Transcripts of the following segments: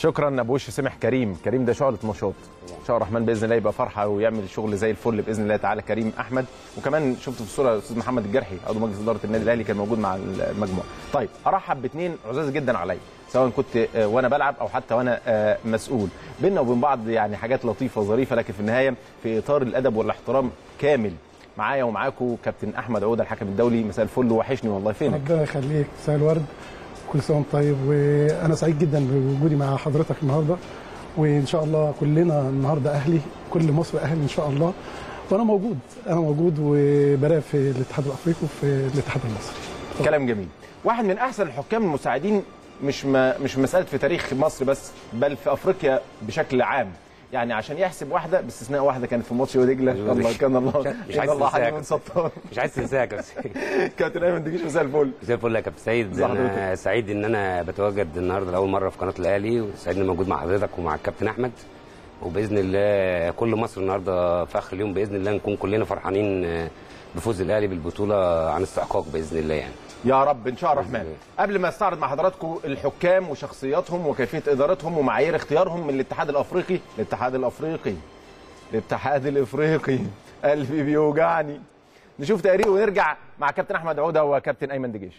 شكرا ابو وش سمح كريم كريم ده شعله نشاط ان شاء الله الرحمن باذن الله يبقى فرحه ويعمل شغل زي الفل باذن الله تعالى كريم احمد وكمان شفت في الصوره الاستاذ محمد الجرحي عضو مجلس اداره النادي الاهلي كان موجود مع المجموعه طيب ارحب باثنين عزاز جدا عليا سواء كنت آه، وانا بلعب او حتى وانا آه، مسؤول بينا وبين بعض يعني حاجات لطيفه وظريفه لكن في النهايه في اطار الادب والاحترام كامل معايا ومعاكم كابتن احمد عوده الحكم الدولي مساء الفل وحشني والله فينك ربنا يخليك مساء الورد كل سنه وانت طيب وانا سعيد جدا بوجودي مع حضرتك النهارده وان شاء الله كلنا النهارده اهلي كل مصر اهلي ان شاء الله وانا موجود انا موجود وبراقب في الاتحاد الافريقي وفي الاتحاد المصري كلام جميل واحد من احسن الحكام المساعدين مش ما مش مساله في تاريخ مصر بس بل في افريقيا بشكل عام يعني عشان يحسب واحده باستثناء واحده كانت في ماتش ودجله أيوة. الله كان الله مش كان عايز الله تنساها حليم يا من سطار مش عايز تنساها يا كابتن كابتن ايمن تجيش مساء الفل زي الفل يا كابتن سيد ازي انا حضرتك؟ سعيد ان انا بتواجد النهارده لاول مره في قناه الاهلي وسعيد اني موجود مع حضرتك ومع الكابتن احمد وباذن الله كل مصر النهارده في اخر اليوم باذن الله نكون كلنا فرحانين بفوز الاهلي بالبطوله عن استحقاق باذن الله يعني يا رب ان شاء الله الرحمن قبل ما استعرض مع حضراتكم الحكام وشخصياتهم وكيفيه ادارتهم ومعايير اختيارهم من الاتحاد الافريقي الاتحاد الافريقي الاتحاد الافريقي قلبي بيوجعني نشوف تقرير ونرجع مع كابتن احمد عوده وكابتن ايمن دجيش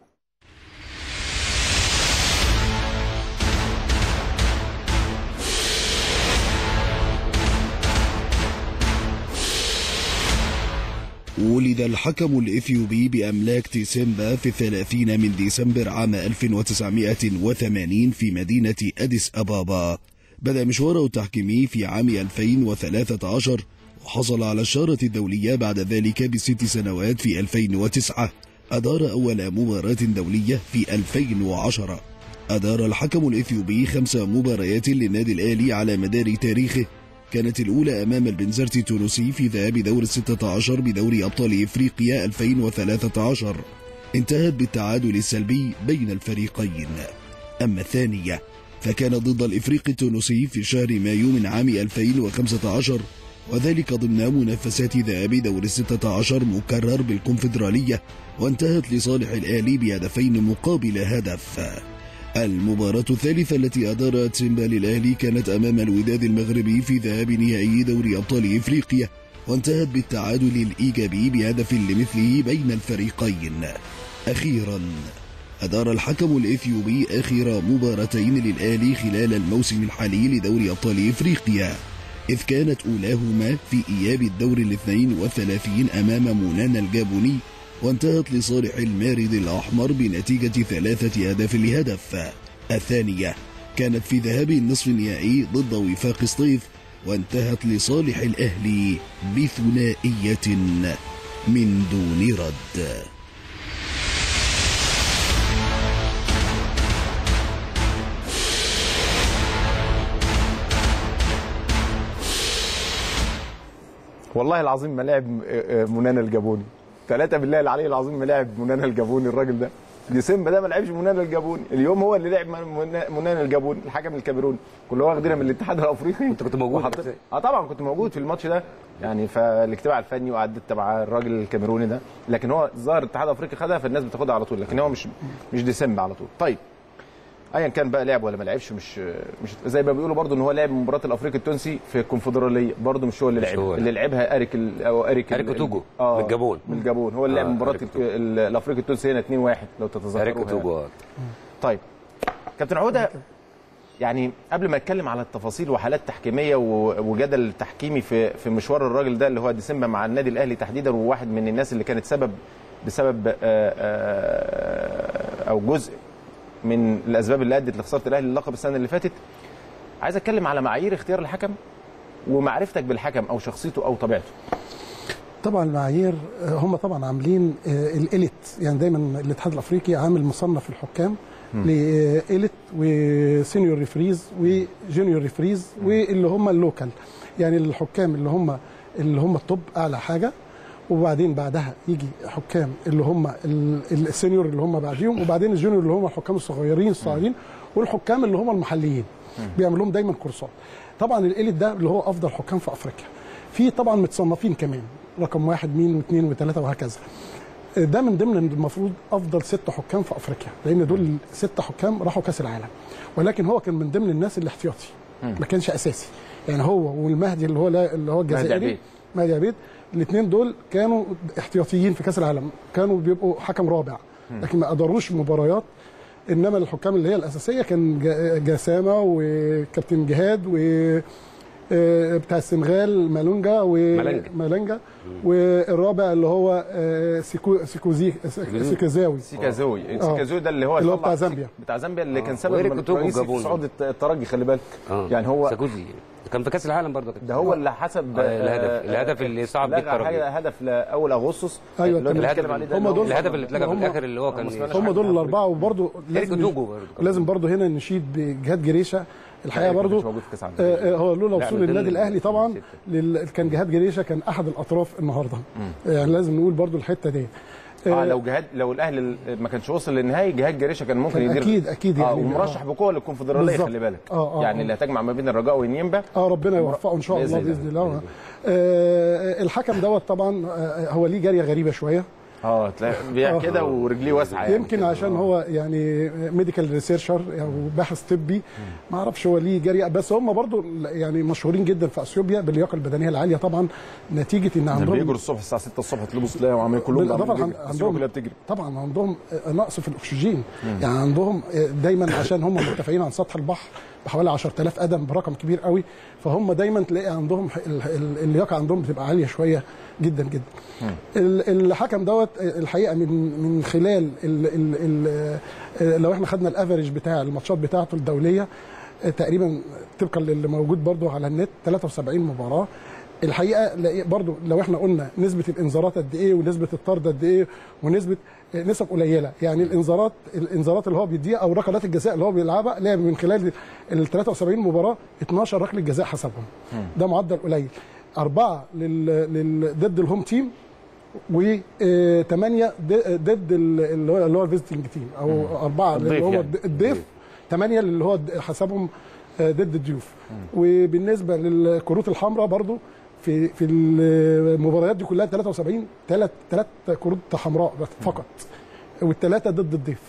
ولد الحكم الإثيوبي بأملاك تيسيمبا في الثلاثين من ديسمبر عام 1980 في مدينة أديس أبابا بدأ مشواره التحكيمي في عام 2013 وحصل على الشارة الدولية بعد ذلك بست سنوات في 2009 أدار أول مباراة دولية في 2010 أدار الحكم الإثيوبي خمس مباريات للنادي الأهلي على مدار تاريخه كانت الأولى أمام البنزرت التونسي في ذهاب دور الستة عشر بدوري أبطال إفريقيا 2013 انتهت بالتعادل السلبي بين الفريقين أما الثانية فكان ضد الإفريقي التونسي في شهر مايو من عام 2015 وذلك ضمن منافسات ذهاب دور الستة عشر مكرر بالكونفدرالية وانتهت لصالح الأهلي بهدفين مقابل هدف المباراة الثالثة التي أدارت سيمبا للأهلي كانت أمام الوداد المغربي في ذهاب نهائي دوري أبطال إفريقيا وانتهت بالتعادل الإيجابي بهدف لمثله بين الفريقين أخيرا أدار الحكم الإثيوبي آخر مباراتين للأهلي خلال الموسم الحالي لدوري أبطال إفريقيا إذ كانت أولاهما في إياب الدور الاثنين والثلاثين أمام مونانا الجابوني وانتهت لصالح المارد الأحمر بنتيجة ثلاثة أهداف لهدف الثانية كانت في ذهاب النصف النهائي ضد وفاق سطيف وانتهت لصالح الأهلي بثنائية من دون رد والله العظيم ما لعب آه، آه، منانا الجابوني ثلاثة بالله العلي العظيم ما لعب منانا الجابوني الراجل ده ديسمبر ده ما لعبش منانا الجابوني اليوم هو اللي لعب من- منانا الجابوني الحكم الكاميروني كلنا واخدينها من الاتحاد الافريقي انت كنت موجود وحطيت- اه طبعا كنت موجود في الماتش ده يعني فالاجتماع الفني وقعدت تبع الراجل الكاميروني ده لكن هو ظاهر الاتحاد الافريقي خدها فالناس بتاخدها على طول لكن هو مش مش ديسمبر على طول طيب ايا كان بقى لعب ولا ما لعبش مش مش زي ما بيقولوا برضو ان هو لعب مباراه الافريقي التونسي في الكونفدراليه برضو مش هو اللي مش لعب هو. اللي لعبها اريك ال- او اريك أريك ال- توجو آه، من الجابون. من الجابون هو اللي لعب آه، مباراه أريك الك- توجو. ال- الافريقي التونسي هنا 2-1 لو تتذكروا اريك توجو طيب كابتن عوده يعني قبل ما اتكلم على التفاصيل وحالات تحكيميه و- وجدل تحكيمي في في مشوار الراجل ده اللي هو ديسمبر مع النادي الاهلي تحديدا وواحد من الناس اللي كانت سبب بسبب آه، آه، او جزء من الاسباب اللي ادت لخساره الاهلي اللقب السنه اللي فاتت عايز اتكلم على معايير اختيار الحكم ومعرفتك بالحكم او شخصيته او طبيعته طبعا المعايير آه، هم طبعا عاملين آه، الاليت يعني دايما الاتحاد الافريقي عامل مصنف الحكام لإيليت وسينيور ريفريز وجونيور ريفريز واللي هم اللوكال يعني الحكام اللي هم اللي هم التوب اعلى حاجه وبعدين بعدها يجي حكام اللي هم ال- السينيور اللي هم بعديهم وبعدين الجونيور اللي هم الحكام الصغيرين الصاعدين والحكام اللي هم المحليين بيعمل لهم دايما كورسات طبعا الاليت ده اللي هو افضل حكام في افريقيا في طبعا متصنفين كمان رقم واحد مين واثنين وثلاثه وهكذا ده من ضمن المفروض افضل ست حكام في افريقيا لان دول ست حكام راحوا كاس العالم ولكن هو كان من ضمن الناس اللي احتياطي ما كانش اساسي يعني هو والمهدي اللي هو لا اللي هو الجزائري عبيد. مهدي عبيد الاثنين دول كانوا احتياطيين في كاس العالم كانوا بيبقوا حكم رابع لكن ما قدروش مباريات انما الحكام اللي هي الاساسيه كان جا- جسامه وكابتن جهاد و آه، بتاع السنغال مالونجا مالنجا. ومالنجا والرابع اللي هو آه، سيكو سيكوزي سيكوزاوي سيكازوي سيكازوي ده اللي هو اللي هو طلع بتاع زامبيا. بتاع زامبيا اللي كان سبب وإيريك من توجو الرئيسي في جابون. صعود الت- الترجي خلي بالك اه يعني هو ساكوزي كان في كاس العالم برضه ده هو اللي حسب آه، الهدف- الهدف اللي صعد بيه لغى الترجي. حاجة- هدف لاول اغسطس أيوة، اللي هو كان بنتكلم عليه ده هم اللي هو- دول- الهدف اللي اتلغى في هم- الاخر اللي هو كان ما سمعناش هم حاجة دول عن الاربعه وبرضه إيريك لازم توجو برضه كان. لازم برضه هنا نشيد بجهاد جريشه الحقيقه إيريك ما كانش برضه موجود في كأس العالم. آه، آه، هو لولا لا، وصول من ضمن النادي الاهلي طبعا الستة. لل... كان جهاد جريشه كان احد الاطراف النهارده يعني لازم نقول برضه الحته دي اه لو جهاد لو الاهلي ما كانش وصل للنهائي جهاد جريشه كان ممكن كان يدير أكيد- أكيد اه يعني. ومرشح بقوه للكونفدراليه بالظبط. خلي بالك آه، آه، يعني آه. اللي هتجمع ما بين الرجاء والنيمبا اه ربنا يوفقه ان شاء الله بإذن باذن الله. الله آه الحكم دوت طبعا آه هو ليه جاريه غريبه شويه اه تلاقي بيع كده ورجليه واسعه يعني يمكن كده. عشان هو يعني ميديكال ريسيرشر او باحث طبي ما اعرفش هو ليه جري بس هم برضو يعني مشهورين جدا في اثيوبيا باللياقه البدنيه العاليه طبعا نتيجه ان دول عندهم بيجروا الصبح الساعه 6 الصبح تلاقوا تلاقيهم عاملين كلهم بالإضافة عاملين عن- بيجروا. عندهم كلها بتجري طبعا عندهم نقص في الاكسجين يعني عندهم دايما عشان هم مرتفعين عن سطح البحر بحوالي 10000 قدم برقم كبير قوي فهم دايما تلاقي عندهم ال- ال- اللياقه عندهم بتبقى عاليه شويه جدا جدا ال- الحكم دوت الحقيقه من من خلال ال ال ال لو احنا خدنا الافريج بتاع الماتشات بتاعته الدوليه تقريبا طبقا للي موجود برضو على النت 73 مباراه الحقيقه لا- برضو لو احنا قلنا نسبه الانذارات قد ايه ونسبه الطرد قد ايه ونسبه نسب قليله يعني الانذارات الانذارات اللي هو بيديها او ركلات الجزاء اللي هو بيلعبها لعب من خلال ال 73 مباراه 12 ركله جزاء حسبهم ده معدل قليل اربعه لل... لل... ضد الهوم تيم وثمانيه ضد ال- اللي هو اللي هو الفيزيتنج تيم او اربعه اللي الضيف هو يعني. الضيف ثمانيه اللي هو حسبهم آه، ضد الضيوف وبالنسبه للكروت الحمراء برضو في في المباريات دي كلها 73 ثلاث ثلاث كروت حمراء بس فقط والثلاثه ضد الضيف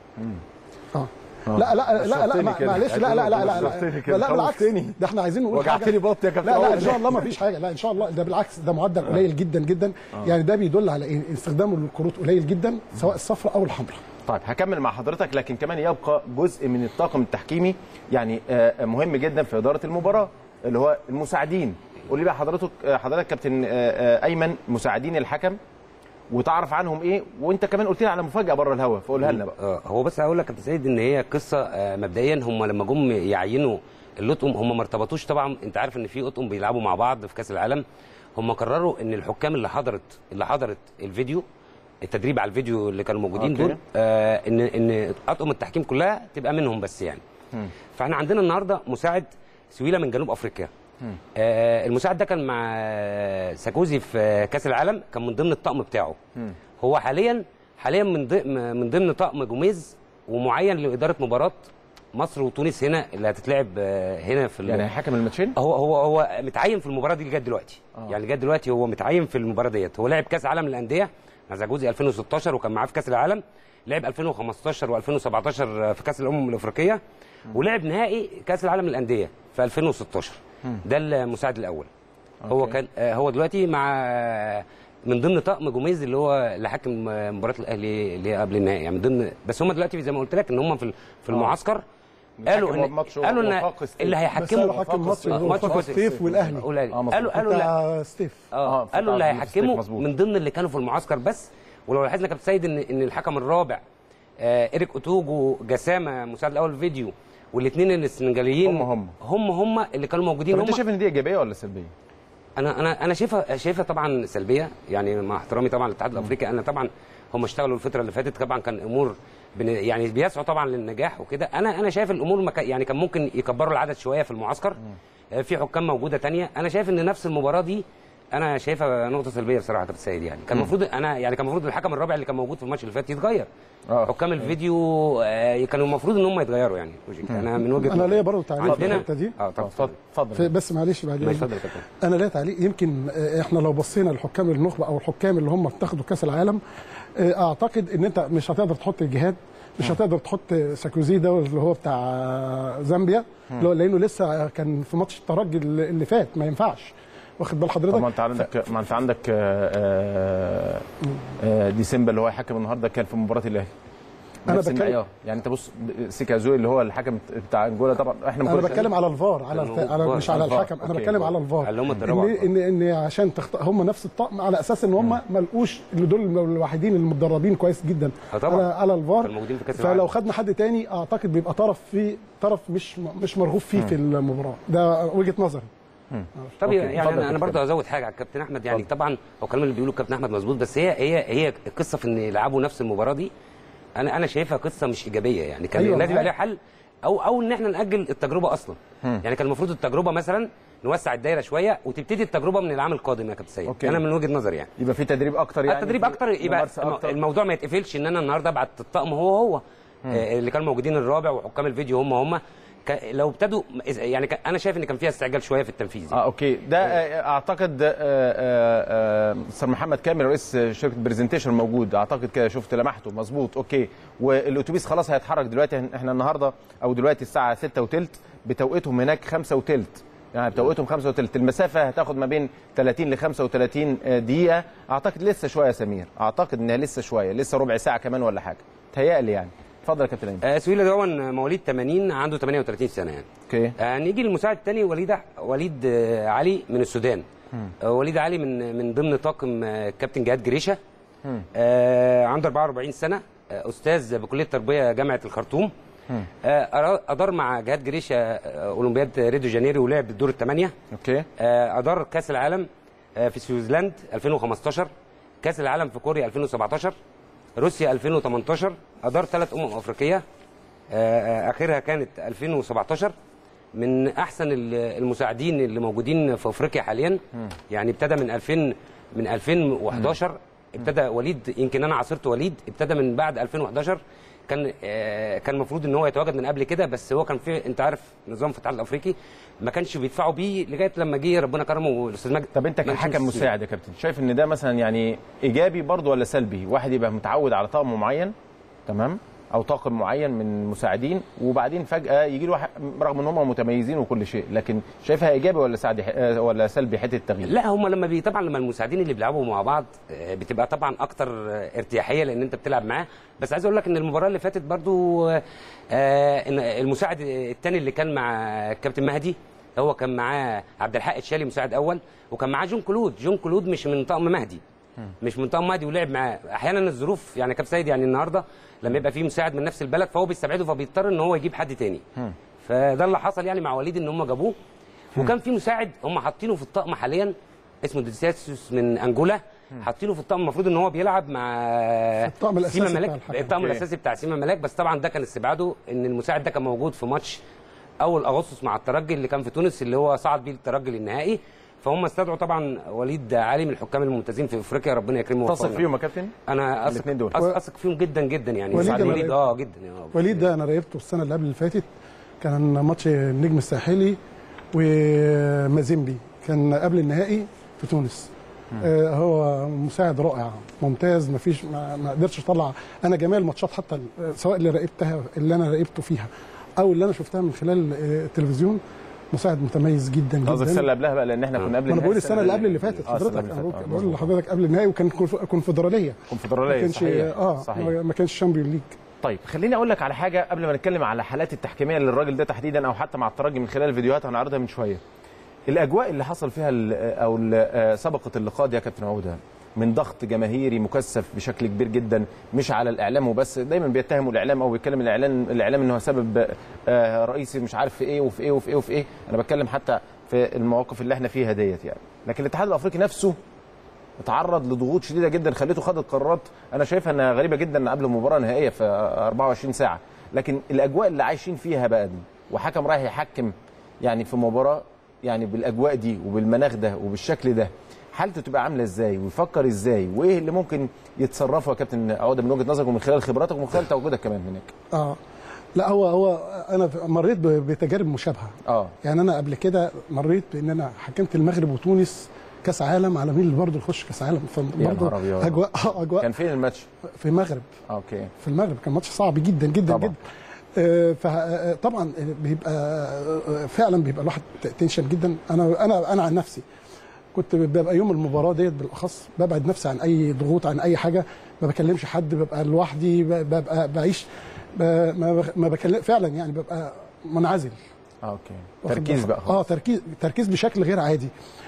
اه لا لا لا لا بشرتني مع- كده. معلش لا لا لا لا بشرتني لا كده. لا بالعكس خوفتني. ده احنا عايزين نقول وجعتني حاجه بطني يا كابتن لا لا أول. ان شاء الله ما فيش حاجه لا ان شاء الله ده بالعكس ده معدل قليل جدا جدا يعني ده بيدل على ايه استخدامه للكروت قليل جدا سواء الصفراء او الحمراء طيب هكمل مع حضرتك لكن كمان يبقى جزء من الطاقم التحكيمي يعني آه، مهم جدا في اداره المباراه اللي هو المساعدين قول لي بقى حضرتك آه، حضرتك كابتن آه، آه، ايمن مساعدين الحكم وتعرف عنهم ايه وانت كمان قلت لي على مفاجاه بره الهوا فقولها لنا بقى آه، هو بس هقول لك يا كابتن سيد ان هي قصه آه، مبدئيا هم لما جم يعينوا اللطقم هم ما ارتبطوش طبعا انت عارف ان في اطقم بيلعبوا مع بعض في كاس العالم هم قرروا ان الحكام اللي حضرت اللي حضرت الفيديو التدريب على الفيديو اللي كانوا موجودين أوكي. دول آه ان ان اطقم التحكيم كلها تبقى منهم بس يعني فاحنا عندنا النهارده مساعد سويله من جنوب افريقيا آه المساعد ده كان مع آه، ساكوزي في آه، كاس العالم كان من ضمن الطقم بتاعه هو حاليا حاليا من ضمن من ضمن طقم جوميز ومعين لاداره مباراه مصر وتونس هنا اللي هتتلعب آه، هنا في ال- يعني حكم الماتشين هو هو هو متعين في المباراه دي لغايه دلوقتي آه. يعني لغايه دلوقتي هو متعين في المباراه ديت هو لعب كاس عالم للانديه مع زاجوزي 2016 وكان معاه في كاس العالم لعب 2015 و2017 في كاس الامم الافريقيه ولعب نهائي كاس العالم للانديه في 2016 ده المساعد الاول هو أوكي. كان آه، هو دلوقتي مع آه، من ضمن طقم جوميز اللي هو اللي حكم آه، مباراه الاهلي اللي هي قبل النهائي يعني من ضمن بس هم دلوقتي زي ما قلت لك ان هم في ال- في المعسكر قالوا حكم ان ماتش قالوا ان وفاق ستيف. اللي بس هيحكموا قالوا حكم ماتش آه، ماتش وفاق فاق ستيف والاهلي والأهلي. آه، مظبوط. قالوا قالوا لا بتاع ستيف آه، اه قالوا اللي فتح هيحكموا مظبوط. من ضمن اللي كانوا في المعسكر بس ولو لاحظنا كابتن سيد ان ان الحكم الرابع آه ايريك اوتوجو جسامه مساعد الاول فيديو والاثنين السنغاليين هم هم. هم هم اللي كانوا موجودين طب هم انت شايف ان دي ايجابيه ولا سلبيه؟ انا انا انا شايفها شايفها طبعا سلبيه يعني مع احترامي طبعا للاتحاد الافريقي انا طبعا هم اشتغلوا الفتره اللي فاتت طبعا كان امور بن يعني بيسعوا طبعا للنجاح وكده انا انا شايف الامور مك... يعني كان ممكن يكبروا العدد شويه في المعسكر آه، في حكام موجوده تانية انا شايف ان نفس المباراه دي انا شايفها نقطه سلبيه بصراحه يا كابتن سيد يعني كان المفروض انا يعني كان المفروض الحكم الرابع اللي كان موجود في الماتش اللي فات يتغير آه. حكام الفيديو آه، كانوا المفروض ان هم يتغيروا يعني انا من وجهه انا نظري. ليا برضه تعليق في عندنا- الحته دي اه طب اتفضل اتفضل في- بس معلش بعد ماشي، إذنك. اتفضل يا كابتن انا ليا تعليق يمكن آه، احنا لو بصينا لحكام النخبه او الحكام اللي هم اتخذوا كاس العالم آه، اعتقد ان انت مش هتقدر تحط الجهاد مش هتقدر تحط ساكوزي ده اللي هو بتاع زامبيا اللي هو لانه لسه كان في ماتش الترجي اللي اللي فات ما ينفعش واخد بال طب ما حضرتك انت عندك ما انت عندك آه، آه، آه، ديسمبر اللي هو حكم النهارده كان في مباراه الاهلي أنا نفس بتكلم- المعيار. يعني انت بص سيكازوي اللي هو الحكم بتاع انجولا طبعا احنا ما انا كناش- بتكلم على الفار على الف... على مش على الفار. الحكم انا أوكي. بتكلم على الفار اللي هم اتدربوا ان على الفار. ان ان عشان تخت... هم نفس الطقم على اساس ان هم ما لقوش اللي دول الوحيدين المتدربين كويس جدا آه طبعا. على على الفار كانوا موجودين في كأس فلو العالم. خدنا حد تاني اعتقد بيبقى طرف في طرف مش مش مرغوب فيه في المباراه ده وجهه نظري طب أوكي. يعني اتفضل انا, يا أنا برضه كابتن. هزود حاجه على الكابتن احمد يعني طبعا هو الكلام اللي بيقوله الكابتن احمد مظبوط بس هي هي هي القصه في ان يلعبوا نفس المباراه دي انا انا شايفها قصه مش ايجابيه يعني كان أيوة لازم يبقى معاك. لها حل او او ان احنا ناجل التجربه اصلا يعني كان المفروض التجربه مثلا نوسع الدايره شويه وتبتدي التجربه من العام القادم يا كابتن سيد أوكي. انا من وجهه نظري يعني يبقى في تدريب اكتر يعني التدريب في اكتر يبقى ممارسة أكتر. الموضوع ما يتقفلش ان انا النهارده ابعت الطقم هو هو آه، اللي كانوا موجودين الرابع وحكام الفيديو هم هم ك- لو ابتدوا يعني كان- انا شايف ان كان فيها استعجال شويه في التنفيذ يعني. اه اوكي ده آه، اعتقد آه، آه، آه، مستر محمد كامل رئيس شركه برزنتيشن موجود اعتقد كده شفت لمحته مظبوط اوكي والاتوبيس خلاص هيتحرك دلوقتي احنا النهارده او دلوقتي الساعه 6 وثلث بتوقيتهم هناك 5 وثلث يعني بتوقيتهم 5 وثلث المسافه هتاخد ما بين 30 ل 35 دقيقه اعتقد لسه شويه يا سمير اعتقد انها لسه شويه لسه ربع ساعه كمان ولا حاجه تهيألي يعني اتفضل يا كابتن ايمن آه، سويلة ده مواليد 80 عنده 38 سنه يعني اوكي آه نيجي للمساعد الثاني وليد وليد آه علي من السودان آه وليد علي من من ضمن طاقم آه كابتن جهاد جريشه آه عنده 44 سنه آه استاذ بكليه التربيه جامعه الخرطوم آه أرا- ادار مع جهاد جريشه آه اولمبياد ريو جانيرو ولعب الدور الثمانيه اوكي آه، ادار كاس العالم آه، في سويسلاند 2015 كاس العالم في كوريا 2017 روسيا 2018 ادار ثلاث امم افريقيه آه، آه، اخرها كانت 2017 من احسن ال- المساعدين اللي موجودين في افريقيا حاليا يعني ابتدى من 2000 من 2011 ابتدى وليد يمكن انا عاصرت وليد ابتدى من بعد 2011 كان آه، كان المفروض ان هو يتواجد من قبل كده بس هو كان في انت عارف نظام في الاتحاد الافريقي ما كانش بيدفعوا بيه لغايه لما جه ربنا كرمه والاستاذ مجدي طب انت مجدي كحكم شمس مساعد يا كابتن شايف ان ده مثلا يعني ايجابي برضه ولا سلبي واحد يبقى متعود على طقم معين تمام او طاقم معين من المساعدين وبعدين فجاه يجي له واحد رغم ان هم متميزين وكل شيء لكن شايفها ايجابي ولا سعدي آه، ولا سلبي حته التغيير لا هم لما بي طبعا لما المساعدين اللي بيلعبوا مع بعض آه، بتبقى طبعا اكتر آه، ارتياحيه لان انت بتلعب معاه بس عايز اقول لك ان المباراه اللي فاتت برضو آه، آه، إن المساعد الثاني اللي كان مع الكابتن مهدي هو كان معاه عبد الحق الشالي مساعد اول وكان معاه جون كلود جون كلود مش من طقم مهدي مش من طقم مهدي ولعب معاه احيانا الظروف يعني كابتن سيد يعني النهارده لما يبقى في مساعد من نفس البلد فهو بيستبعده فبيضطر ان هو يجيب حد تاني فده اللي حصل يعني مع وليد ان هم جابوه وكان في مساعد هم حاطينه في الطقم حاليا اسمه ديساسوس من انجولا حاطينه في الطقم المفروض ان هو بيلعب مع الطقم الأساسي سيما بتاع ملاك الحكم. الطقم أوكي. الاساسي بتاع سيما ملاك بس طبعا ده كان استبعاده ان المساعد ده كان موجود في ماتش اول اغسطس مع الترجي اللي كان في تونس اللي هو صعد بيه الترجي للنهائي فهم استدعوا طبعا وليد علي من الحكام الممتازين في افريقيا ربنا يكرمه تصف ويوفقه. فيهم يا كابتن انا اثق الاتنين دول. أثق- اثق فيهم جدا جدا يعني وليد سعد أنا وليد رأيت- اه جدا آه. وليد ده انا راقبته السنه اللي قبل اللي فاتت كان ماتش النجم الساحلي ومازيمبي كان قبل النهائي في تونس آه هو مساعد رائع ممتاز ما فيش ما, ما قدرتش اطلع انا جميع الماتشات حتى ال- سواء اللي راقبتها اللي انا راقبته فيها او اللي انا شفتها من خلال آه، التلفزيون مساعد متميز جدا جدا قصدك السنه اللي قبلها بقى لان احنا كنا قبل ما انا بقول النهائي السنه اللي قبل اللي فاتت آه، السنة حضرتك اللي انا فاتت. آه، بقول مظبوط. لحضرتك قبل النهائي وكان كونف- كونفدراليه ما كونفدراليه كانش صحيح اه صحيح ما كانش شامبيون ليج طيب خليني اقول لك على حاجه قبل ما نتكلم على حالات التحكيميه للراجل ده تحديدا او حتى مع الترجي من خلال الفيديوهات هنعرضها من شويه الاجواء اللي حصل فيها ال- او ال- سبقه اللقاء دي يا كابتن عوده من ضغط جماهيري مكثف بشكل كبير جدا مش على الاعلام وبس دايما بيتهموا الاعلام او بيتكلم الاعلام الاعلام ان هو سبب آه، رئيسي مش عارف في ايه وفي ايه وفي ايه وفي ايه انا بتكلم حتى في المواقف اللي احنا فيها ديت يعني لكن الاتحاد الافريقي نفسه اتعرض لضغوط شديده جدا خليته خد قرارات انا شايفها انها غريبه جدا قبل مباراه نهائيه في 24 ساعه لكن الاجواء اللي عايشين فيها بقى دي وحكم رايح يحكم يعني في مباراه يعني بالاجواء دي وبالمناخ ده وبالشكل ده حالته تبقى عامله ازاي ويفكر ازاي وايه اللي ممكن يتصرفوا يا كابتن عوده من وجهه نظرك ومن خلال خبراتك ومن خلال تواجدك كمان هناك اه لا هو هو انا مريت ب- بتجارب مشابهه اه يعني انا قبل كده مريت بان انا حكمت المغرب وتونس كاس عالم على مين اللي برضه يخش كاس عالم نهار فبرضه أبيض. اجواء آه، اجواء كان فين الماتش؟ في المغرب اوكي في المغرب كان ماتش صعب جدا جدا طبعا. جدا فطبعا بيبقى آه، فعلا بيبقى الواحد تنشن جدا انا انا انا عن نفسي كنت ببقى يوم المباراه ديت بالاخص ببعد نفسي عن اي ضغوط عن اي حاجه ما بكلمش حد ببقى لوحدي ب- ببقى بعيش ب- ما بخ- ما بكلم فعلا يعني ببقى منعزل اوكي واخد تركيز بالك؟ بقى اه خلاص. تركيز تركيز بشكل غير عادي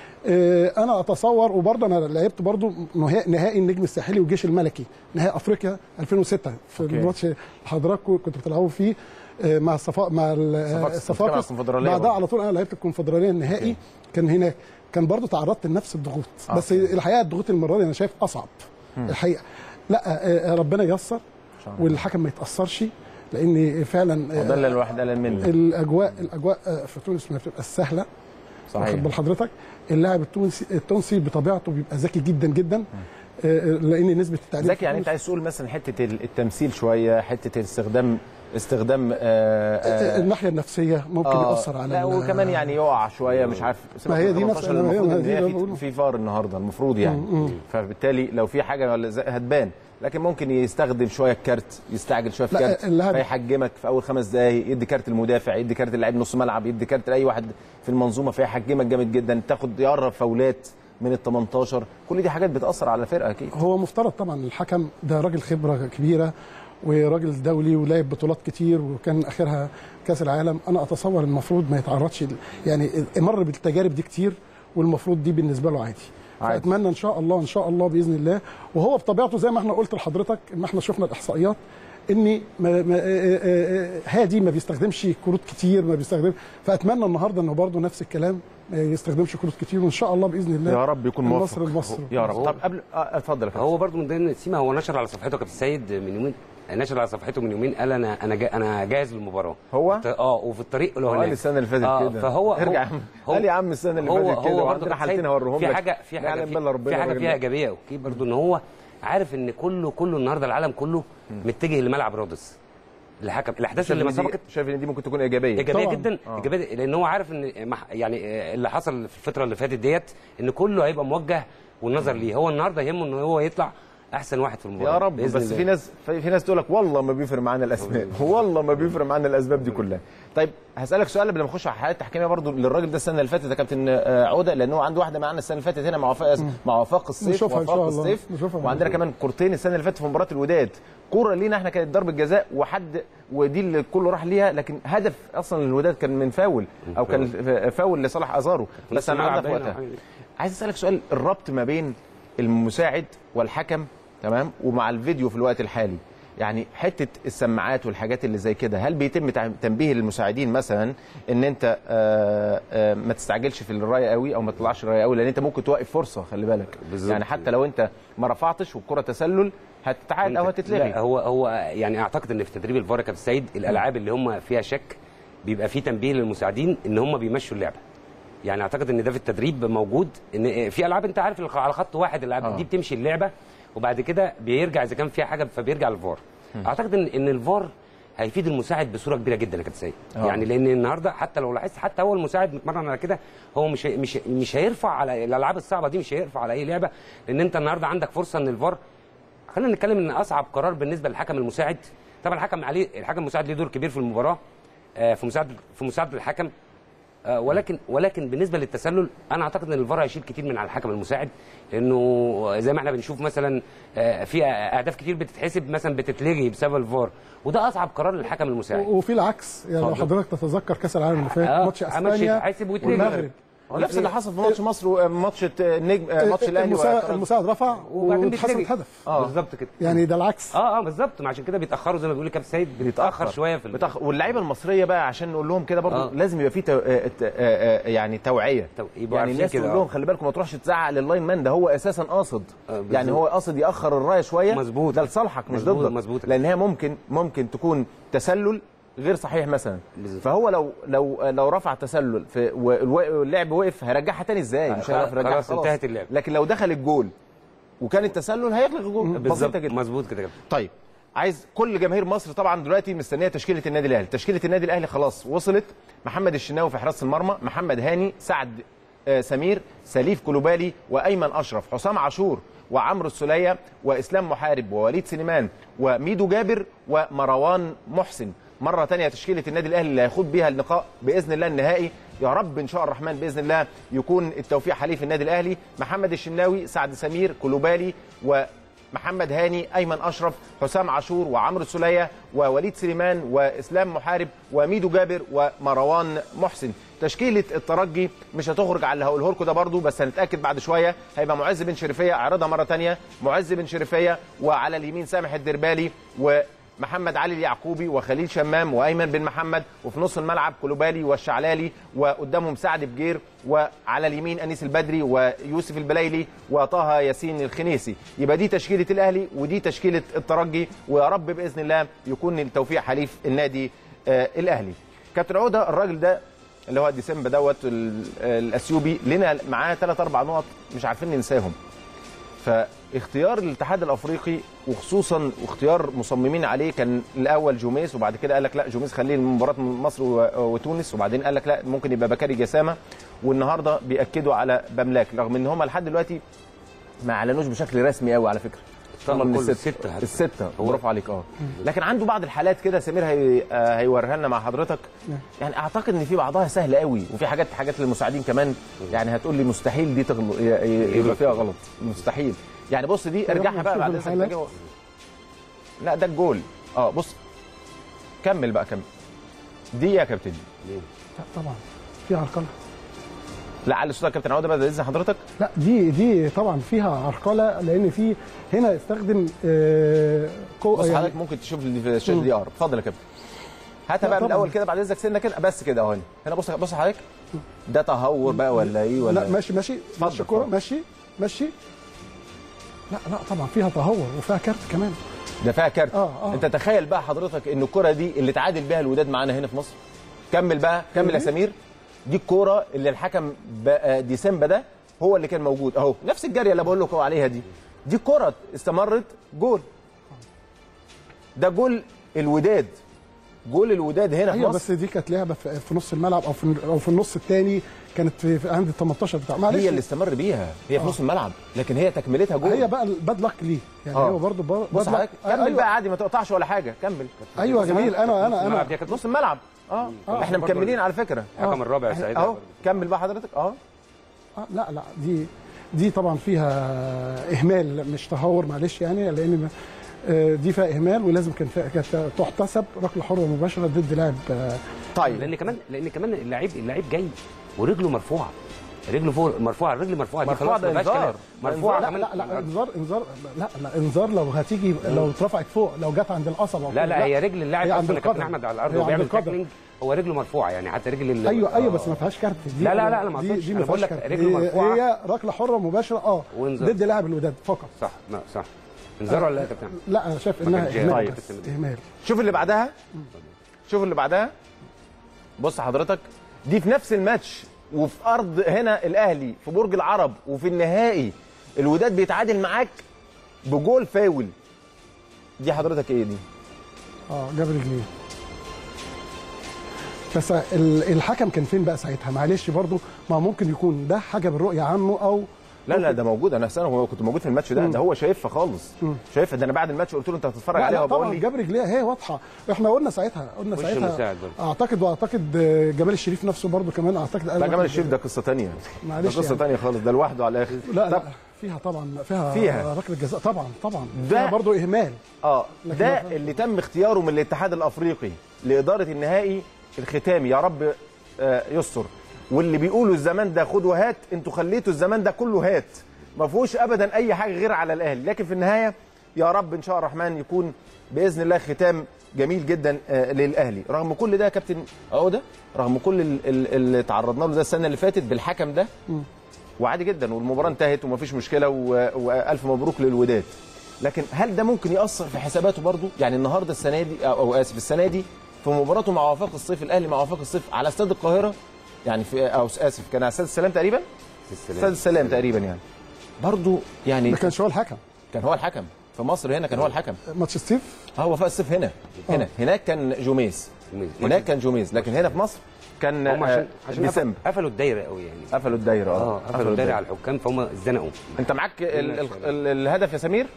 آه انا اتصور وبرضه انا لعبت برضه نهائي, نهائي النجم الساحلي والجيش الملكي نهائي افريقيا 2006 في أوكي. الماتش اللي حضراتكم كنتوا بتلعبوا فيه آه، مع الصفا مع ال- آه، صفاقس. الصفاقس كنت بتلعب الكونفدرالية بعدها برضه. على طول انا لعبت الكونفدراليه النهائي أوكي. كان هناك كان برضه تعرضت لنفس الضغوط آه. بس الحقيقه الضغوط المره دي انا شايف اصعب الحقيقه لا آه، آه، ربنا ييسر شاء الله. والحكم ما يتاثرش لان فعلا آه، وده اللي الواحد قلق منه الاجواء الاجواء آه، في تونس ما بتبقى سهله واخد صحيح بال حضرتك اللاعب التونسي التونسي بطبيعته بيبقى ذكي جدا جدا آه، لان نسبه التعليم ذكي يعني انت عايز تقول مثلا حته التمثيل شويه حته استخدام استخدام آه آه الناحيه النفسيه ممكن آه، ياثر على لا ال- وكمان يعني يقع شويه مش عارف ما هي دي 18 مسألة، ما هي- المفروض ما هي ان دي هي اللي في, بقوله. في فار النهارده المفروض يعني فبالتالي لو في حاجه ولا زي- هتبان لكن ممكن يستخدم شويه الكارت يستعجل شويه في لا، كارت اللاعب- فيحجمك في اول خمس دقائق يدي كارت المدافع يدي كارت اللاعب نص ملعب يدي كارت لاي واحد في المنظومه فيحجمك جامد جدا تاخد يقرب فاولات من ال 18 كل دي حاجات بتاثر على الفرقه اكيد هو مفترض طبعا الحكم ده راجل خبره كبيره وراجل دولي ولعب بطولات كتير وكان اخرها كاس العالم انا اتصور المفروض ما يتعرضش ل- يعني مر بالتجارب دي كتير والمفروض دي بالنسبه له عادي عادي. فاتمنى ان شاء الله ان شاء الله باذن الله وهو بطبيعته زي ما احنا قلت لحضرتك ما احنا شفنا الاحصائيات ان ما ما آه، آه، آه، هادي ما بيستخدمش كروت كتير ما بيستخدم فاتمنى النهارده انه برضه نفس الكلام ما يستخدمش كروت كتير وان شاء الله باذن الله يا رب يكون موفق المصري المصري يا رب هو- طب قبل آه، اتفضل يا فندم. هو برضو من ضمن سيما هو نشر على صفحته كابتن السيد من يومين نشر على صفحته من يومين قال انا انا جا انا جاهز للمباراه هو؟ ف- اه وفي الطريق له هو قال السنه اللي فاتت آه كده فهو ارجع يا هو- عم هو- قال يا عم السنه اللي هو فاتت كده هو برضه وعندنا كابتن حالتين سيد هوريهم في لك حاجه في حاجه يعلم في, بالله ربنا في حاجه الراجل فيها ده. ايجابيه اوكي برضو ان هو عارف ان كله كله النهارده العالم كله متجه لملعب رودس الحكم الاحداث شايف اللي إن ما دي- سبقت شايف ان دي ممكن تكون ايجابيه ايجابيه طبعاً. جدا آه. ايجابيه لان هو عارف ان مح- يعني آه، اللي حصل في الفتره اللي فاتت ديت ان كله هيبقى موجه والنظر ليه هو النهارده يهمه ان هو يطلع احسن واحد في المباراه يا رب بإذن بس الله. في ناس في في ناس تقول لك والله ما بيفرق معانا الاسباب والله ما بيفرق معانا الاسباب دي كلها طيب هسالك سؤال قبل ما نخش على الحالات التحكيميه برضو للراجل ده السنه اللي فاتت يا كابتن آه، عوده لان هو عنده واحده معانا السنه اللي فاتت هنا مع وفاق مع وفاق الصيف نشوفها إن وفاق شاء الله. الصيف نشوفها وعندنا كمان كورتين السنه اللي فاتت في مباراه الوداد كوره لينا احنا كانت ضربه جزاء وحد ودي اللي كله راح ليها لكن هدف اصلا الوداد كان من فاول او كان فاول لصالح ازارو بس نص الملعب عملنا في باين أو وقتها حاجة. عايز اسالك سؤال الربط ما بين المساعد والحكم تمام ومع الفيديو في الوقت الحالي يعني حته السماعات والحاجات اللي زي كده هل بيتم تع- تنبيه للمساعدين مثلا ان انت آه، آه، ما تستعجلش في الرايه قوي او ما تطلعش الرايه قوي لان انت ممكن توقف فرصه خلي بالك بالظبط. يعني حتى لو انت ما رفعتش والكره تسلل هتتعاد او هتتلغي لا هو هو يعني اعتقد ان في تدريب الفار يا كابتن سيد الالعاب اللي هم فيها شك بيبقى في تنبيه للمساعدين ان هم بيمشوا اللعبه يعني اعتقد ان ده في التدريب موجود ان في العاب انت عارف الخ- على خط واحد الالعاب آه. دي بتمشي اللعبه وبعد كده بيرجع اذا كان فيها حاجه فبيرجع للفار اعتقد ان ان الفار هيفيد المساعد بصوره كبيره جدا يا كابتن سيد آه. يعني لان النهارده حتى لو لاحظت حتى هو المساعد متمرن على كده هو مش هي- مش مش هيرفع على الالعاب الصعبه دي مش هيرفع على اي لعبه لان انت النهارده عندك فرصه ان الفار خلينا نتكلم ان اصعب قرار بالنسبه للحكم المساعد طبعا الحكم عليه الحكم المساعد ليه دور كبير في المباراه آه، في مساعده في مساعده الحكم آه، ولكن ولكن بالنسبه للتسلل انا اعتقد ان الفار هيشيل كتير من على الحكم المساعد لانه زي ما احنا بنشوف مثلا آه، في اهداف كتير بتتحسب مثلا بتتلغي بسبب الفار وده اصعب قرار للحكم المساعد وفي العكس يعني لو اتفضل. حضرتك تتذكر كاس العالم اللي فات آه، ماتش عمل شيء اسبانيا حاسب ويتلغي. والمغرب نفس اللي حصل في ماتش مصر وماتش النجم آه، ماتش الاهلي المساعد, والترجي. المساعد رفع وبعدين واتحسب بيتلغي. هدف آه. بالظبط كده يعني ده العكس اه اه بالظبط ما عشان كده بيتاخروا زي ما بيقول كابتن سيد بيتاخر شويه في ال- بتأخ... واللعيبه المصريه بقى عشان نقول لهم كده برضو آه. لازم يبقى في تو... آه، ت- آه، آه، يعني توعيه تو- يبقوا يعني عارفين الناس كده، تقول آه. لهم خلي بالكم ما تروحش تزعق لللاين مان ده هو اساسا قاصد آه، بالظبط. يعني هو قاصد ياخر الرايه شويه مظبوط. ده لصالحك مش مظبوط، ضدك مظبوط. لان هي ممكن ممكن تكون تسلل غير صحيح مثلا بالظبط. فهو لو لو لو رفع تسلل في والو- واللاعب وقف هيرجعها تاني ازاي مش هيعرف يرجعها خلاص انتهت اللعبة. لكن لو دخل الجول وكان التسلل هيغلق الجول بالظبط بسيطه جدا مظبوط كده كده طيب عايز كل جماهير مصر طبعا دلوقتي مستنيه تشكيله النادي الاهلي تشكيله النادي الاهلي خلاص وصلت محمد الشناوي في حراسه المرمى محمد هاني سعد آه، سمير سليف كلوبالي وايمن اشرف حسام عاشور وعمرو السوليه واسلام محارب ووليد سليمان وميدو جابر ومروان محسن مره تانية تشكيله النادي الاهلي اللي هيخوض بيها اللقاء باذن الله النهائي يا رب ان شاء الرحمن باذن الله يكون التوفيق حليف النادي الاهلي محمد الشناوي سعد سمير كلوبالي ومحمد هاني ايمن اشرف حسام عاشور وعمرو السوليه ووليد سليمان واسلام محارب وميدو جابر ومروان محسن تشكيله الترجي مش هتخرج على اللي هقوله لكم ده برضو بس هنتاكد بعد شويه هيبقى معز بن شريفيه اعرضها مره تانية معز بن شريفيه وعلى اليمين سامح الدربالي و محمد علي اليعقوبي وخليل شمام وايمن بن محمد وفي نص الملعب كلوبالي والشعلالي وقدامهم سعد بجير وعلى اليمين انيس البدري ويوسف البلايلي وطه ياسين الخنيسي يبقى دي تشكيله الاهلي ودي تشكيله الترجي ويا رب باذن الله يكون التوفيق حليف النادي آه الاهلي كابتن عوده الراجل ده اللي هو ديسمبر دوت ال- الاثيوبي لنا معاه ثلاث اربع نقط مش عارفين ننساهم فاختيار الاتحاد الافريقي وخصوصا واختيار مصممين عليه كان الاول جوميس وبعد كده قال لك لا جوميس خليه لمباراه مصر و- وتونس وبعدين قال لك لا ممكن يبقى بكاري جسامه والنهارده بياكدوا على بملاك رغم ان هم لحد دلوقتي ما اعلنوش بشكل رسمي قوي على فكره طبعاً هم من كل الست- الستة حتى. السته برافو عليك اه لكن عنده بعض الحالات كده سمير هي... آه، هيوريها لنا مع حضرتك يعني اعتقد ان في بعضها سهل قوي وفي حاجات حاجات للمساعدين كمان يعني هتقول لي مستحيل دي تغل... ي- ي- يبقى فيها غلط مستحيل يعني بص دي ارجعها بقى نشوف بعد اذنك الحالات. تجي- لا ده الجول اه بص كمل بقى كمل دي يا كابتن لا طبعا في عرقله لا على صوتك يا كابتن عوده بعد اذن حضرتك لا دي دي طبعا فيها عرقله لان في هنا استخدم آه، قوة بص يعني حضرتك ممكن تشوف اللي في الشاشه دي اقرب اتفضل يا كابتن هاتها لا بقى من طبعاً. الاول كده بعد اذنك سنه كده بس كده اهو هنا هنا بص بص حضرتك ده تهور بقى ولا ايه ولا لا ماشي ماشي ماشي كوره اتفضل. ماشي ماشي لا لا طبعا فيها تهور وفيها كارت كمان ده فيها كارت آه، آه. انت تخيل بقى حضرتك ان الكره دي اللي تعادل بيها الوداد معانا هنا في مصر كمل بقى كمل يا دي؟ سمير دي الكوره اللي الحكم بقى ديسمبر ده هو اللي كان موجود اهو نفس الجاريه اللي بقول لكم عليها دي دي الكره استمرت جول ده جول الوداد جول الوداد هنا في ايوه مصر بس دي كانت لعبه في في نص الملعب او في او في النص الثاني كانت في في عند ال 18 بتاع معلش هي اللي استمر بيها هي في نص الملعب لكن هي تكملتها جول هي بقى الباد لك ليه يعني آه. هو برضه بر- بص bad luck. حضرتك كمل أيوة. بقى عادي ما تقطعش ولا حاجه كمل ايوه جميل انا انا الملعب انا دي كانت نص الملعب اه آه. احنا برضه مكملين على فكره الحكم الرابع إحنا- ساعتها اهو برضه. كمل بقى حضرتك اه آه لا لا دي دي طبعا فيها اهمال مش تهور معلش يعني لان آه، دي فيها اهمال ولازم كان فيها كانت تحتسب ركله حره مباشره ضد لاعب آه، طيب لان كمان لان كمان اللعيب اللعيب جاي ورجله مرفوعه رجله فوق مرفوعه الرجل مرفوعه دي مرفوعة خلاص ده ما فيهاش إنذار. كلام. ده مرفوعه لا كمان لا لا انذار انذار لا لا انذار لو هتيجي لو اترفعت فوق لو جت عند القصبه لا لا هي رجل اللاعب هي عند اصلا يا كابتن القدم. احمد على الارض هي عند وبيعمل القدم. تاكلينج هو رجله مرفوعه يعني حتى رجل ال- ايوه ايوه آه. بس ما فيهاش كارت دي لا لا لا لا ما دي, أقصدش. دي أنا ما بقول فيهاش لك كارت رجله هي- مرفوعة. هي ركله حره مباشره اه وانذار. ضد لاعب الوداد فقط صح لا صح انذار ولا لا يا كابتن لا انا شايف ما انها كانش- اهمال طيب. بس اهمال شوف اللي بعدها شوف اللي بعدها بص حضرتك دي في نفس الماتش وفي ارض هنا الاهلي في برج العرب وفي النهائي الوداد بيتعادل معاك بجول فاول دي حضرتك ايه دي اه جاب رجليه بس ال- الحكم كان فين بقى ساعتها معلش برضو ما ممكن يكون ده حجب الرؤيه عنه او لا لا ده موجود انا انا هو كنت موجود في الماتش ده ده هو شايفها خالص شايفها ده انا بعد الماتش قلت له انت هتتفرج لا عليها لا وبقول طبعا لي جاب رجليه هي واضحه احنا قلنا ساعتها قلنا وش ساعتها المساعد برضه. اعتقد واعتقد آه، جمال الشريف نفسه برضو كمان اعتقد قال لا واحد- جمال الشريف ده قصه ثانيه ده معلش قصه يعني. ثانيه خالص ده لوحده على الاخر لا طب لا فيها طبعا فيها فيها. ركله جزاء طبعا طبعا ده- فيها برضو اهمال اه لكن ده ما- اللي تم اختياره من الاتحاد الافريقي لاداره النهائي الختامي يا رب آه، يستر واللي بيقولوا الزمان ده خد وهات انتوا خليتوا الزمان ده كله هات ما فيهوش ابدا اي حاجه غير على الاهلي لكن في النهايه يا رب ان شاء الرحمن يكون باذن الله ختام جميل جدا آه، للاهلي رغم كل ده يا كابتن عوده رغم كل ال- ال- اللي تعرضنا له ده السنه اللي فاتت بالحكم ده وعادي جدا والمباراه انتهت ومفيش مشكله و- والف مبروك للوداد لكن هل ده ممكن ياثر في حساباته برضو يعني النهارده السنه دي او أو اسف السنه دي في مباراته مع وفاق الصيف الاهلي مع وفاق الصيف على استاد القاهره يعني في او اسف كان على استاد السلام تقريبا استاد السلام السلام تقريبا يعني برضو يعني ما كانش هو الحكم كان هو الحكم في مصر هنا كان هو الحكم ماتش ستيف اه وفاء الصيف هنا هنا هناك كان جوميز جوميز. هناك كان جوميز لكن هنا في مصر كان هم عشان آه، عشان ديسمبر قفل- قفلوا الدايره قوي يعني قفلوا الدايره اه قفلوا الدايره على الحكام فهم اتزنقوا انت معاك ال ال ال الهدف يا سمير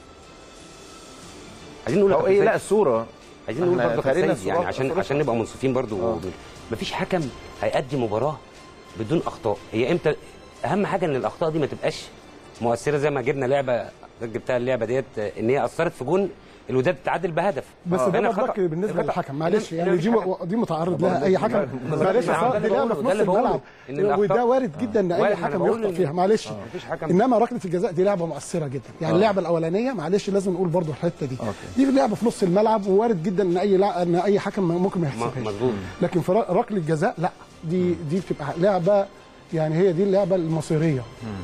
عايزين نقول او لك ايه إزاي؟ لا الصوره عايزين نقول احنا برضه خلينا خسائر يعني الصورة- عشان الصورة. عشان نبقى منصفين برضه آه. مفيش حكم هيأدي مباراه بدون اخطاء هي امتى اهم حاجه ان الاخطاء دي ما تبقاش مؤثره زي ما جبنا لعبه جبتها اللعبه ديت ان هي اثرت في جون الوداد تعادل بهدف بس آه. ده هنا مبروك خطأ. بالنسبه خطأ. للحكم معلش هنا يعني مفيش دي حكم. دي متعرض لها اي حكم معلش ما هو ده صح دي اللي لعبه بقوله، في ده نص اللي بقوله. الملعب إن الأخطاء- وده وارد جدا ان وارد، اي ما أنا حكم بقول يخطئ إن- فيها معلش مفيش حكم انما ركله الجزاء دي لعبه مؤثره جدا يعني اللعبه الاولانيه معلش لازم نقول برضو الحته دي دي لعبه في نص الملعب ووارد جدا ان اي لع... ان اي حكم ممكن ما يحسبهاش مظبوط. لكن في ر- ركله الجزاء لا دي دي بتبقى لعبه يعني هي دي اللعبه المصيريه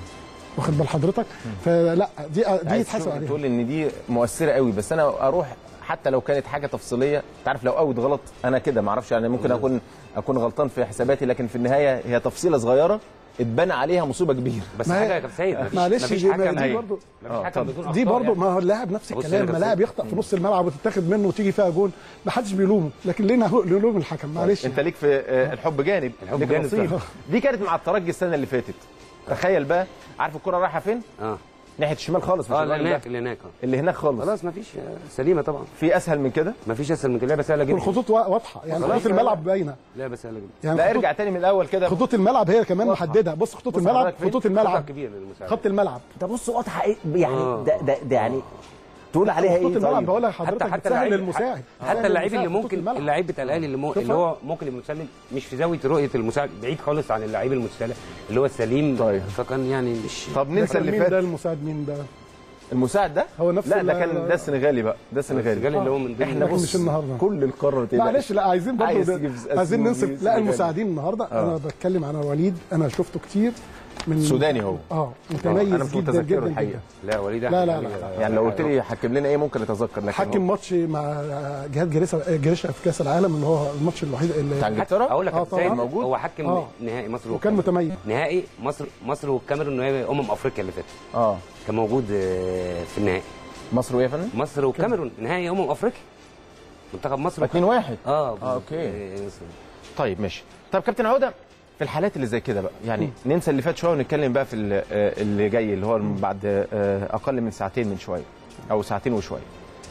واخد بال حضرتك فلا دي دي عايز يتحسب تشوف- عليها تقول ان دي مؤثره قوي بس انا اروح حتى لو كانت حاجه تفصيليه تعرف لو اوت غلط انا كده ما اعرفش يعني ممكن اكون اكون غلطان في حساباتي لكن في النهايه هي تفصيله صغيره اتبنى عليها مصيبه كبيره بس ما هي- حاجه يا كابتن سيد مفيش معلش مفيش دي- ما حكم دي هي- برضو- مفيش آه، حكم اتفضل. بدون دي أخطاء برضو يعني. ما هو اللاعب نفس بص الكلام هنا ما بس- لاعب يخطأ في نص الملعب وتتاخد منه وتيجي فيها جول ما حدش بيلومه لكن ليه نه- نلوم الحكم معلش انت ليك في آه، الحب جانب الحب ليك جانب نصيب. فعلا. دي كانت مع الترجي السنه اللي فاتت تخيل بقى عارف الكره رايحه فين اه ناحيه الشمال خالص مش اه الراجل اللي ده. هناك اللي هناك آه. اللي هناك خالص خلاص مفيش آه، سليمه طبعا في اسهل من كده مفيش اسهل من كده لعبه سهله جدا والخطوط وا- واضحه يعني خلاص. خطوط الملعب باينه لعبه سهله جدا يعني لا خطوط- ارجع تاني من الاول كده خطوط الملعب هي كمان واضحة. محدده بص خطوط بص الملعب حضرتك فين؟ خطوط خطأ الملعب كبير للمساعد خط الملعب ده بص واضحه ايه يعني آه. ده, ده, ده يعني تقول عليها خطوط ايه الملعب طيب بقول لحضرتك حتى حتى بتسهل اللعيب للمساعد حتى اللعيب اللي للمساعد خطوط ممكن الملعب. اللعيب بتاع الاهلي اللي, مو... شوف اللي هو ممكن يبقى متسلم مش في زاويه رؤيه المساعد بعيد خالص عن اللعيب المتسلم اللي هو السليم طيب. فكان يعني مش طب ده ننسى كان اللي مين ده فات المساعد مين ده المساعد ده هو نفس لا ده ال- كان ده السنغالي بقى ده السنغالي السنغالي اللي هو من ضمن احنا لكن بص مش النهارده. كل القاره تقلقش. معلش لا عايزين برضه عايز ده- تجيب عايزين أسماء ننسب لا سنغالي. المساعدين النهارده انا بتكلم عن وليد انا شفته كتير من سوداني هو. اه أنا متميز مش جدا متذكره جدا الحقيقة. جدا لا وليد لا، أحمد لا، علي- لا، يعني لو قلت لي حكم لنا ايه ممكن اتذكر لكن حكم ماتش مع جهاد جريشة جريشة في كاس العالم اللي هو الماتش الوحيد بتاع اللي انجلترا اقول لك آه، يا كابتن طبعاً. سيد موجود؟ هو حكم آه. نهائي مصر وكان والكاميرون. متميز نهائي مصر مصر والكاميرون نهائي امم افريقيا اللي فاتت اه كان موجود آه، في النهائي مصر وايه يا فندم مصر والكاميرون نهائي امم افريقيا منتخب مصر 2 1 اه آه، أوكي. آه، طيب ماشي طب كابتن عوده في الحالات اللي زي كده بقى يعني ننسى اللي فات شويه ونتكلم بقى في ال- آه، اللي جاي اللي هو بعد آه، اقل من ساعتين من شويه او ساعتين وشويه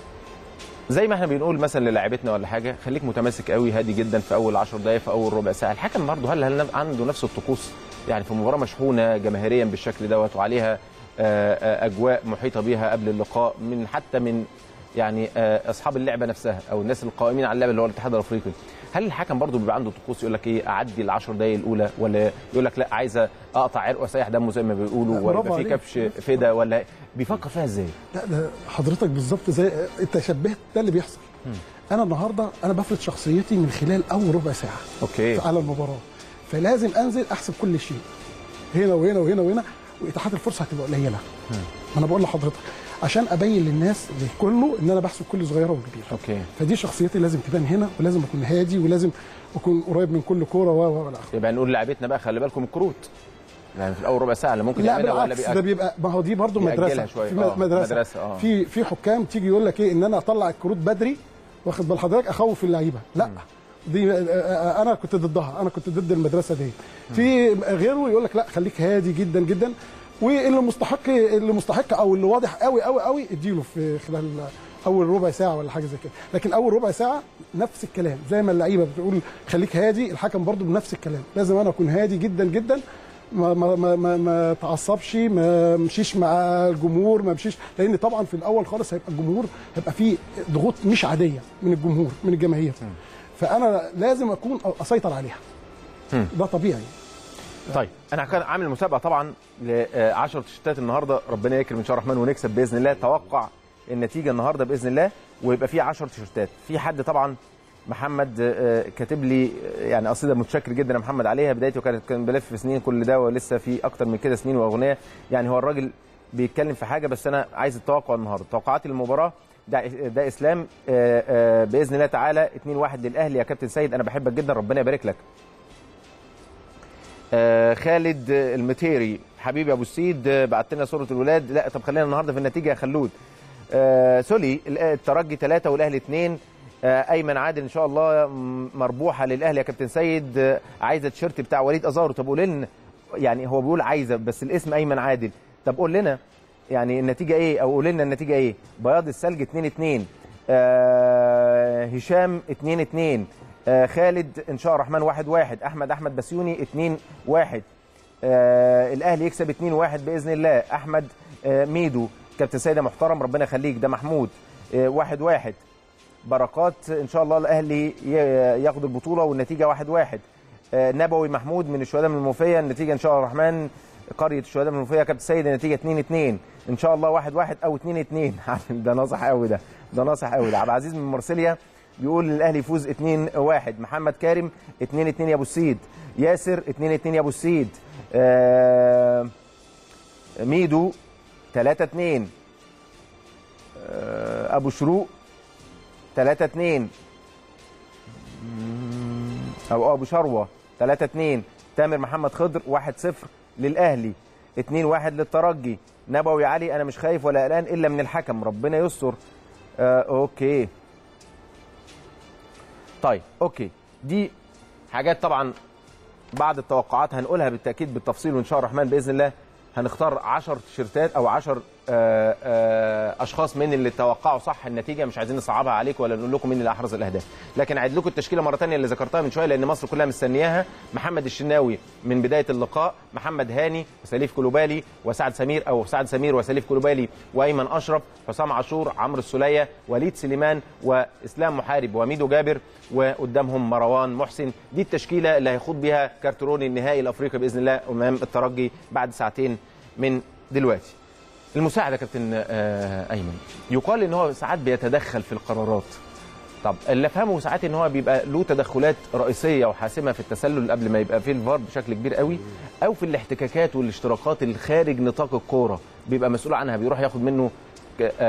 زي ما احنا بنقول مثلا للاعيبتنا ولا حاجه خليك متماسك قوي هادي جدا في اول 10 دقائق في اول ربع ساعه الحكم برضه هل هل عنده نفس الطقوس يعني في مباراه مشحونه جماهيريا بالشكل دوت وعليها آه، آه، اجواء محيطه بيها قبل اللقاء من حتى من يعني آه، اصحاب اللعبه نفسها او الناس القائمين على اللعبه اللي هو الاتحاد الافريقي هل الحكم برضه بيبقى عنده طقوس يقول لك ايه اعدي ال 10 دقائق الاولى ولا يقول لك لا عايزه اقطع عرق واسيح دمه زي ما بيقولوا لا، ولا برافو يبقى في عليك. كبش فدا ولا بيفكر فيها ازاي؟ لا ده حضرتك بالظبط زي انت شبهت ده اللي بيحصل انا النهارده انا بفرض شخصيتي من خلال اول ربع ساعه اوكي على المباراه فلازم انزل احسب كل شيء هنا وهنا وهنا وهنا واتاحات الفرصه هتبقى قليله ما انا بقول لحضرتك عشان ابين للناس كله ان انا بحسب كل صغيره وكبيره اوكي فدي شخصيتي لازم تبان هنا ولازم اكون هادي ولازم اكون قريب من كل كوره و و والى اخره يبقى نقول لعيبتنا بقى خلي بالكم الكروت يعني في الاول ربع ساعه اللي ممكن لا يعملها ولا بالعكس ده بيأكل بيبقى ما هو دي برضه بيأجلها مدرسه شوية. في آه، مدرسه, مدرسة، آه. في في حكام تيجي يقول لك ايه ان انا اطلع الكروت بدري واخد بال حضرتك اخوف اللعيبه لا دي آه، آه، انا كنت ضدها انا كنت ضد المدرسه دي في غيره يقول لك لا خليك هادي جدا جدا واللي مستحق اللي مستحق او اللي واضح قوي قوي قوي اديله في خلال اول ربع ساعه ولا حاجه زي كده لكن اول ربع ساعه نفس الكلام زي ما اللعيبه بتقول خليك هادي الحكم برضو بنفس الكلام لازم انا اكون هادي جدا جدا ما ما ما ما, ما تعصبش ما امشيش مع الجمهور ما امشيش لان طبعا في الاول خالص هيبقى الجمهور هيبقى فيه ضغوط مش عاديه من الجمهور من الجماهير فانا لازم اكون اسيطر عليها ده طبيعي طيب انا كان عامل مسابقه طبعا ل 10 تيشيرتات النهارده ربنا يكرم ان شاء الله الرحمن ونكسب باذن الله توقع النتيجه النهارده باذن الله ويبقى في 10 تيشيرتات في حد طبعا محمد آه، كاتب لي آه، يعني قصيده متشكر جدا يا محمد عليها بدايته كانت كان بلف سنين كل ده ولسه في اكتر من كده سنين واغنيه يعني هو الراجل بيتكلم في حاجه بس انا عايز التوقع النهارده توقعاتي للمباراه ده ده اسلام آه، آه، باذن الله تعالى 2-1 للاهلي يا كابتن سيد انا بحبك جدا ربنا يبارك لك آه، خالد آه، المتيري حبيبي ابو السيد آه، بعت لنا صوره الولاد لا طب خلينا النهارده في النتيجه يا خلود آه، سولي ال- الترجي 3 والاهلي 2 آه، ايمن عادل ان شاء الله م- مربوحه للاهلي يا كابتن سيد آه، عايزه التيشيرت بتاع وليد ازارو طب قول لنا يعني هو بيقول عايزه بس الاسم ايمن عادل طب قول لنا يعني النتيجه ايه او قول لنا النتيجه ايه بياض الثلج 2 2 آه هشام 2 2 آه خالد ان شاء الرحمن 1 1 احمد احمد بسيوني 2 1 آه الاهلي يكسب 2-1 باذن الله احمد آه ميدو كابتن سيد يا محترم ربنا يخليك ده محمود آه واحد واحد بركات ان شاء الله الاهلي ي- ياخد البطوله والنتيجه واحد واحد آه نبوي محمود من الشهداء من المنوفيه النتيجه ان شاء الله الرحمن قريه الشهداء من المنوفيه كابتن سيد النتيجه 2 2 ان شاء الله واحد واحد او 2 2 ده ناصح قوي ده ده ناصح قوي ده عبد العزيز من مرسيليا بيقول الاهلي يفوز 2 1 محمد كارم 2 2 يا ابو السيد ياسر 2 2 يا ابو السيد آه ميدو 3 2 آه ابو شروق 3 2 او ابو شروه 3 2 تامر محمد خضر 1 0 للاهلي 2 1 للترجي نبوي علي انا مش خايف ولا قلقان الا من الحكم ربنا يستر آه اوكي طيب اوكي دي حاجات طبعا بعد التوقعات هنقولها بالتاكيد بالتفصيل وان شاء الله الرحمن باذن الله هنختار 10 تيشيرتات او 10 آه، آه، اشخاص من اللي توقعوا صح النتيجه مش عايزين نصعبها عليكم ولا نقول لكم مين اللي احرز الاهداف لكن اعيد لكم التشكيله مره ثانيه اللي ذكرتها من شويه لان مصر كلها مستنياها محمد الشناوي من بدايه اللقاء محمد هاني وسليف كلوبالي وسعد سمير او سعد سمير وسليف كلوبالي وايمن اشرف حسام عاشور عمرو السوليه وليد سليمان واسلام محارب وميدو جابر وقدامهم مروان محسن دي التشكيله اللي هيخوض بيها كارتروني النهائي الافريقي باذن الله امام الترجي بعد ساعتين من دلوقتي المساعد يا كابتن آه، ايمن يقال ان هو ساعات بيتدخل في القرارات طب اللي افهمه ساعات ان هو بيبقى له تدخلات رئيسيه وحاسمه في التسلل قبل ما يبقى فيه الفار بشكل كبير قوي او في الاحتكاكات والاشتراكات اللي خارج نطاق الكوره بيبقى مسؤول عنها بيروح ياخد منه ك- آه،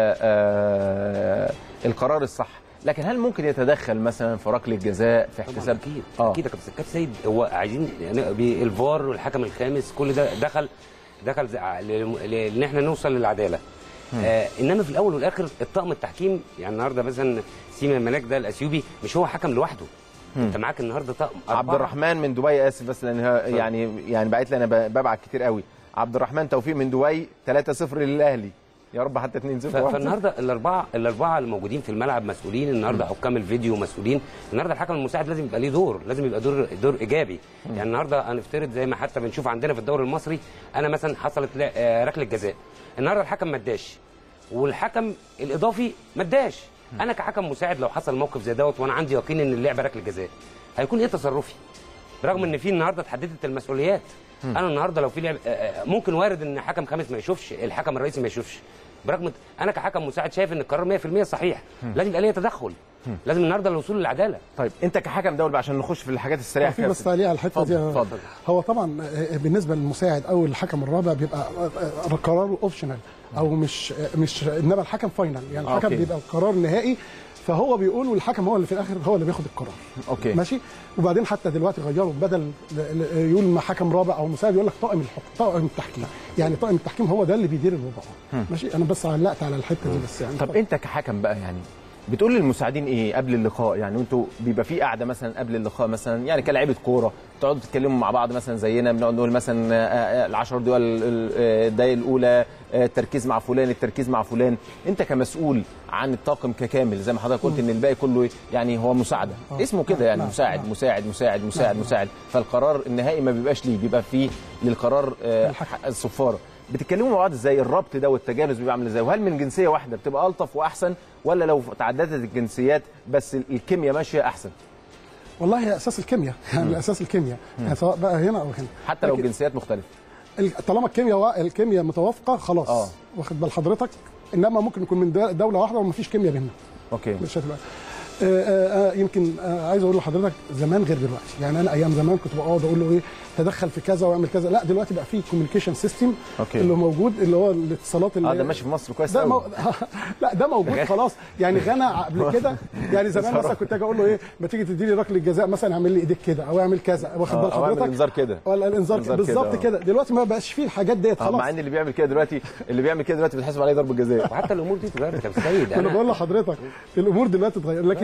آه، القرار الصح لكن هل ممكن يتدخل مثلا في ركله جزاء في طبعا احتساب اكيد آه. اكيد يا كابتن كابتن سيد هو عايزين يعني بالفار والحكم الخامس كل ده دخل دخل زي- ل- ل- ان احنا نوصل للعداله آه انما في الاول والاخر الطاقم التحكيم يعني النهارده مثلا سيما ملاك ده الاثيوبي مش هو حكم لوحده انت معاك النهارده طقم عبد أربعة. الرحمن من دبي اسف بس لان هو يعني يعني بعت لي انا ب- ببعت كتير قوي عبد الرحمن توفيق من دبي 3-0 للاهلي يا رب حتى 2-0 ف- 1-0. فالنهارده الاربعه الاربعه اللي موجودين في الملعب مسؤولين النهارده حكام الفيديو مسؤولين النهارده الحكم المساعد لازم يبقى ليه دور لازم يبقى دور دور ايجابي يعني النهارده هنفترض زي ما حتى بنشوف عندنا في الدوري المصري انا مثلا حصلت لا- آه، ركله جزاء النهارده الحكم ما اداش والحكم الاضافي ما اداش انا كحكم مساعد لو حصل موقف زي دوت وانا عندي يقين ان اللعبه ركله جزاء هيكون ايه تصرفي برغم ان في النهارده اتحددت المسؤوليات انا النهارده لو في لعب آه، آه، ممكن وارد ان حكم خامس ما يشوفش الحكم الرئيسي ما يشوفش برغم انا كحكم مساعد شايف ان القرار 100% صحيح لازم يبقى ليا تدخل لازم النهارده الوصول للعداله طيب انت كحكم دولي بقى عشان نخش في الحاجات السريعه في بس كده. تعليق على الحته دي اتفضل اتفضل هو طبعا آه، بالنسبه للمساعد او الحكم الرابع بيبقى آه، آه، قراره اوبشنال او مش آه، مش انما الحكم فاينل يعني آه، الحكم أوكي. بيبقى القرار نهائي فهو بيقول والحكم هو اللي في الاخر هو اللي بياخد القرار اوكي ماشي وبعدين حتى دلوقتي غيروا بدل ل- ل- يقول ما حكم رابع او مساعد يقول لك طاقم الحكم طاقم التحكيم يعني طاقم التحكيم هو ده اللي بيدير المباراه ماشي انا بس علقت على الحته دي بس يعني طب انت كحكم بقى يعني بتقول للمساعدين ايه قبل اللقاء يعني انتوا بيبقى في قعده مثلا قبل اللقاء مثلا يعني كلاعيبه كوره تقعدوا تتكلموا مع بعض مثلا زينا بنقعد نقول مثلا ال 10 دقائق ال- ال- الدقايق الاولى آه، التركيز مع فلان التركيز مع فلان انت كمسؤول عن الطاقم ككامل زي ما حضرتك قلت ان الباقي كله يعني هو مساعده اسمه كده يعني نعم، مساعد نعم. مساعد مساعد مساعد مساعد فالقرار النهائي ما بيبقاش ليه بيبقى فيه للقرار آه، الحكم. الصفاره بتتكلموا مع بعض ازاي الربط ده والتجانس بيبقى عامل ازاي وهل من جنسيه واحده بتبقى الطف واحسن ولا لو تعددت الجنسيات بس الكيمياء ماشيه احسن والله هي اساس الكيمياء يعني اساس الكيمياء يعني سواء بقى هنا او هنا حتى لو لكن جنسيات مختلفه ال- طالما الكيمياء وا- الكيمياء متوافقه خلاص آه. واخد بال حضرتك انما ممكن يكون من دول- دوله واحده ومفيش كيمياء بيننا اوكي مش هتبقى آه، آه، آه، يمكن آه، عايز اقول لحضرتك زمان غير دلوقتي يعني انا ايام زمان كنت بقعد اقول له ايه تدخل في كذا واعمل كذا لا دلوقتي بقى في كوميونيكيشن سيستم أوكي. اللي موجود اللي هو الاتصالات اللي اه ده ماشي في مصر كويس ده قوي مو... لا ده موجود خلاص يعني غنى قبل كده يعني زمان مثلا كنت اجي اقول له ايه ما تيجي تديني ركله جزاء مثلا اعمل لي ايديك كده او اعمل كذا واخد آه، بال أو اعمل حضرتك إنذار كده. ولا الانذار إنذار كده كده، بالظبط آه. كده دلوقتي ما بقاش فيه الحاجات ديت آه، خلاص مع ان اللي بيعمل كده دلوقتي اللي بيعمل كده دلوقتي بتحسب عليه ضربه جزاء وحتى الامور دي اتغيرت يا أستاذ سيد انا بقول لحضرتك الامور دلوقتي اتغيرت لكن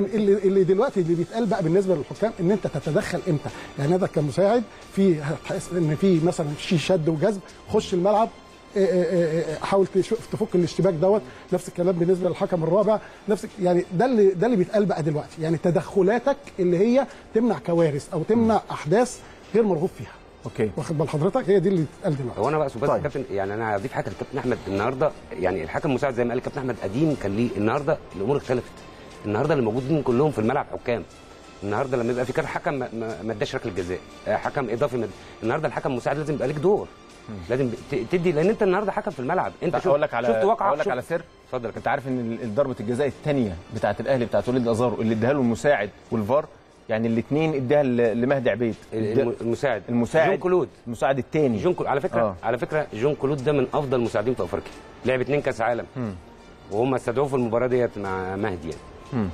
لكن اللي, اللي دلوقتي اللي بيتقال بقى بالنسبه للحكام ان انت تتدخل امتى يعني انا كمساعد في هتحس ان في مثلا في شد وجذب خش الملعب إيه إيه إيه حاول تشوف تفك الاشتباك دوت نفس الكلام بالنسبه للحكم الرابع نفس يعني ده اللي ده اللي بيتقال بقى دلوقتي يعني تدخلاتك اللي هي تمنع كوارث او تمنع احداث غير مرغوب فيها اوكي واخد بال حضرتك هي دي اللي بتتقال دلوقتي هو انا بقى بس طيب. كابتن يعني انا هضيف حاجه للكابتن احمد النهارده يعني الحكم المساعد زي ما قال الكابتن احمد قديم كان ليه النهارده الامور اختلفت النهارده اللي موجودين كلهم في الملعب حكام النهارده لما يبقى في كده حكم ما- ما ما اداش ركله جزاء آه، حكم اضافي ما- النهارده الحكم المساعد لازم يبقى ليك دور لازم ت- تدي لان انت النهارده حكم في الملعب انت شفت اقول لك على شفت واقعه اقول لك شفت- على سر اتفضل يا كابتن انت عارف ان ال- ضربه الجزاء الثانيه بتاعه الاهلي بتاعه وليد ازارو اللي اداها له المساعد والفار يعني الاثنين اداها ل- لمهدي عبيد الم- المساعد المساعد جون كلود المساعد الثاني جون كلود على فكره آه. آه. على فكره جون كلود ده من افضل المساعدين في افريقيا لعب اتنين كاس عالم وهم استدعوه في المباراه ديت مع مهدي يعني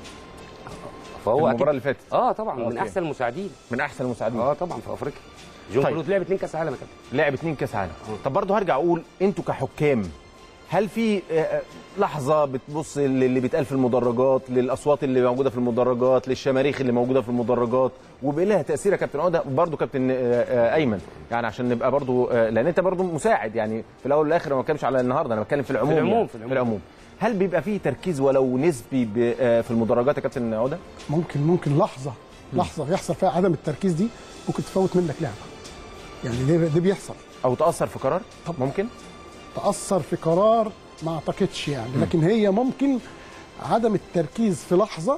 فهو المباراه أكيد- اللي فاتت اه طبعا من أوكي. احسن المساعدين من احسن المساعدين اه طبعا في افريقيا جون طيب. كلود لعب اتنين كاس عالم يا كابتن لعب اتنين كاس عالم طب برضه هرجع اقول انتوا كحكام هل في آه، آه، لحظه بتبص للي بيتقال في المدرجات للاصوات اللي موجوده في المدرجات للشماريخ اللي موجوده في المدرجات وبقى لها تاثير يا كابتن عقده برضه كابتن آه، آه، ايمن يعني عشان نبقى برضه آه، لان انت برضه مساعد يعني في الاول والاخر أنا ما بتكلمش على النهارده انا بتكلم في العموم العموم، يعني في العموم. في العموم هل بيبقى فيه تركيز ولو نسبي ب- آه، في المدرجات يا كابتن عقده؟ ممكن ممكن لحظه لحظه يحصل فيها عدم التركيز دي ممكن تفوت منك لعبه يعني ده, ده بيحصل او تاثر في قرار؟ طب. ممكن؟ تاثر في قرار ما اعتقدش يعني لكن هي ممكن عدم التركيز في لحظه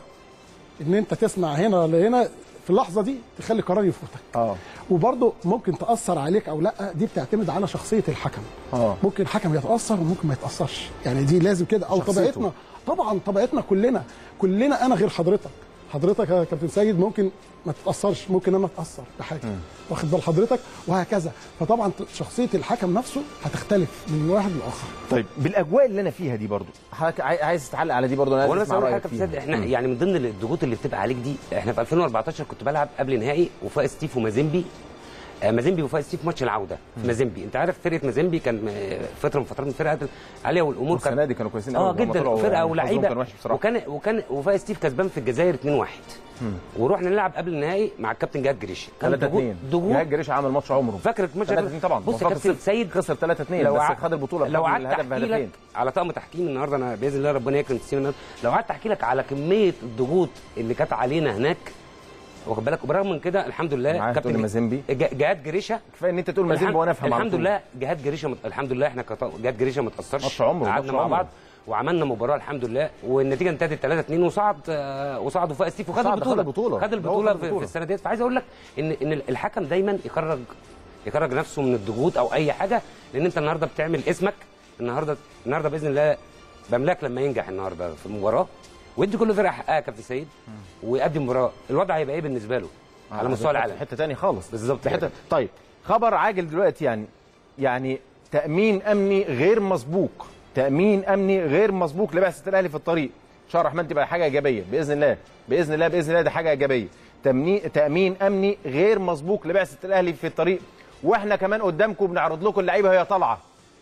ان انت تسمع هنا ولا هنا في اللحظه دي تخلي قرار يفوتك اه وبرضه ممكن تاثر عليك او لا دي بتعتمد على شخصيه الحكم اه ممكن حكم يتاثر وممكن ما يتاثرش يعني دي لازم كده او شخصيته. طبيعتنا طبعا طبيعتنا كلنا كلنا انا غير حضرتك حضرتك يا كابتن سيد ممكن ما تتاثرش ممكن انا اتاثر بحاجه واخد بال حضرتك وهكذا فطبعا شخصيه الحكم نفسه هتختلف من واحد لاخر طيب بالاجواء اللي انا فيها دي برضو حضرتك عاي- عايز تعلق على دي برضو انا هو عايز انا اسمع بس اقول رايك حاجه فيها تصدق احنا يعني من ضمن الضغوط اللي بتبقى عليك دي احنا في 2014 كنت بلعب قبل نهائي وفاء ستيف ومازيمبي آه، مازيمبي وفاء ستيف ماتش العوده في مازيمبي انت عارف فرقه مازيمبي كان آه، فتره من فترات الفرقه عاليه والامور كانت السنه دي كانوا كويسين اه قوي. هم جدا طلعوا فرقه يعني حظهم ولاعيبه كان وحش بصراحه وكان وكان وفاء ستيف كسبان في الجزائر 2-1 ورحنا نلعب قبل النهائي مع الكابتن جهاد جريشي كان 3 ضغوط 2 ضغوط جهاد جريش عمل ماتش عمره فاكر الماتش 3 2 طبعا بص يا مصطفى كابتن السيد سيد خسر 3 2 بس ع- خد البطوله لو بفضل قعدت الهدف احكي بهدفين لك على طقم تحكيم النهارده انا باذن الله ربنا يكرم تسيب النهارده لو قعدت احكي لك على كميه الضغوط اللي كانت علينا هناك واخد بالك وبرغم من كده الحمد لله معاك تقول لي مازيمبي ج- جهاد جريشه كفايه ان انت تقول مازيمبي الحمد- وانا افهم على الحمد طول. لله جهاد جريشه مت... الحمد لله احنا كط... جهاد جريشه ما تاثرش ماتش عمره، قعدنا ماتش مع عمره. بعض وعملنا مباراه الحمد لله والنتيجه انتهت 3 2 وصعد آه، وصعد وفاء ستيف وخد صعد، البطوله خد البطولة. خد هو البطوله خد في, البطولة. في السنه ديت فعايز اقول لك ان ان الحكم دايما يخرج يخرج نفسه من الضغوط او اي حاجه لان انت النهارده بتعمل اسمك النهارده النهارده باذن الله بملاك لما ينجح النهارده في المباراه ويدي كل فرقه حقها يا كابتن سيد ويقدم مباراه الوضع هيبقى ايه بالنسبه له على مستوى ده العالم حته ثانيه خالص بالظبط ده حته كده. طيب خبر عاجل دلوقتي يعني يعني تامين امني غير مسبوق تامين امني غير مسبوق لبعثه الاهلي في الطريق ان شاء الله الرحمن تبقى حاجه ايجابيه باذن الله باذن الله باذن الله دي حاجه ايجابيه تمني تامين امني غير مسبوق لبعثه الاهلي في الطريق واحنا كمان قدامكم بنعرض لكم اللعيبه وهي طالعه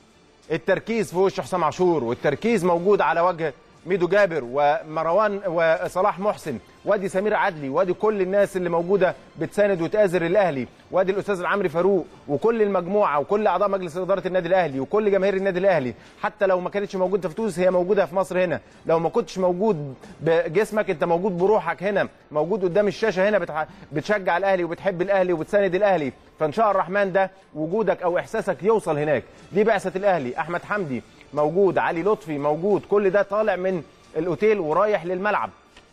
التركيز في وش حسام عاشور والتركيز موجود على وجه ميدو جابر ومروان وصلاح محسن وادي سمير عدلي وادي كل الناس اللي موجوده بتساند وتآزر الاهلي وادي الاستاذ العمري فاروق وكل المجموعه وكل اعضاء مجلس اداره النادي الاهلي وكل جماهير النادي الاهلي حتى لو ما كانتش موجوده في تونس هي موجوده في مصر هنا لو ما كنتش موجود بجسمك انت موجود بروحك هنا موجود قدام الشاشه هنا بتح... بتشجع الاهلي وبتحب الاهلي وبتساند الاهلي فان شاء الرحمن ده وجودك او احساسك يوصل هناك دي بعثه الاهلي احمد حمدي موجود علي لطفي موجود كل ده طالع من الاوتيل ورايح للملعب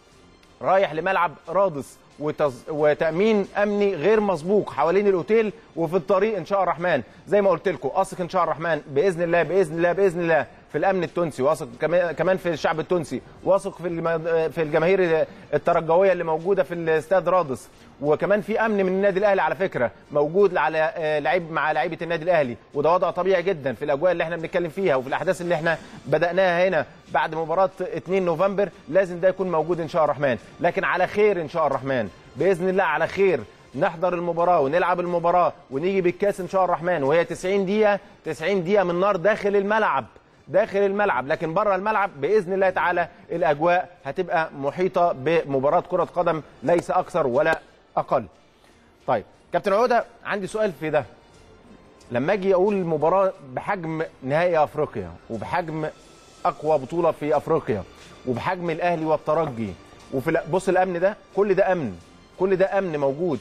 رايح لملعب رادس وتز... وتامين امني غير مسبوق حوالين الاوتيل وفي الطريق ان شاء الرحمن زي ما قلت لكم اثق ان شاء الرحمن باذن الله باذن الله باذن الله في الامن التونسي واثق كمان كمان في الشعب التونسي واثق في الم... في الجماهير الترجويه اللي موجوده في الاستاد رادس وكمان في امن من النادي الاهلي على فكره موجود على آه، لعيب مع لعيبه النادي الاهلي وده وضع طبيعي جدا في الاجواء اللي احنا بنتكلم فيها وفي الاحداث اللي احنا بداناها هنا بعد مباراه 2 نوفمبر لازم ده يكون موجود ان شاء الرحمن لكن على خير ان شاء الرحمن باذن الله على خير نحضر المباراه ونلعب المباراه ونيجي بالكاس ان شاء الرحمن وهي 90 دقيقه 90 دقيقه من نار داخل الملعب داخل الملعب لكن بره الملعب باذن الله تعالى الاجواء هتبقى محيطه بمباراه كره قدم ليس اكثر ولا اقل طيب كابتن عوده عندي سؤال في ده لما اجي اقول مباراه بحجم نهائي افريقيا وبحجم اقوى بطوله في افريقيا وبحجم الاهلي والترجي وفي الأ- بص الامن ده كل ده امن كل ده امن موجود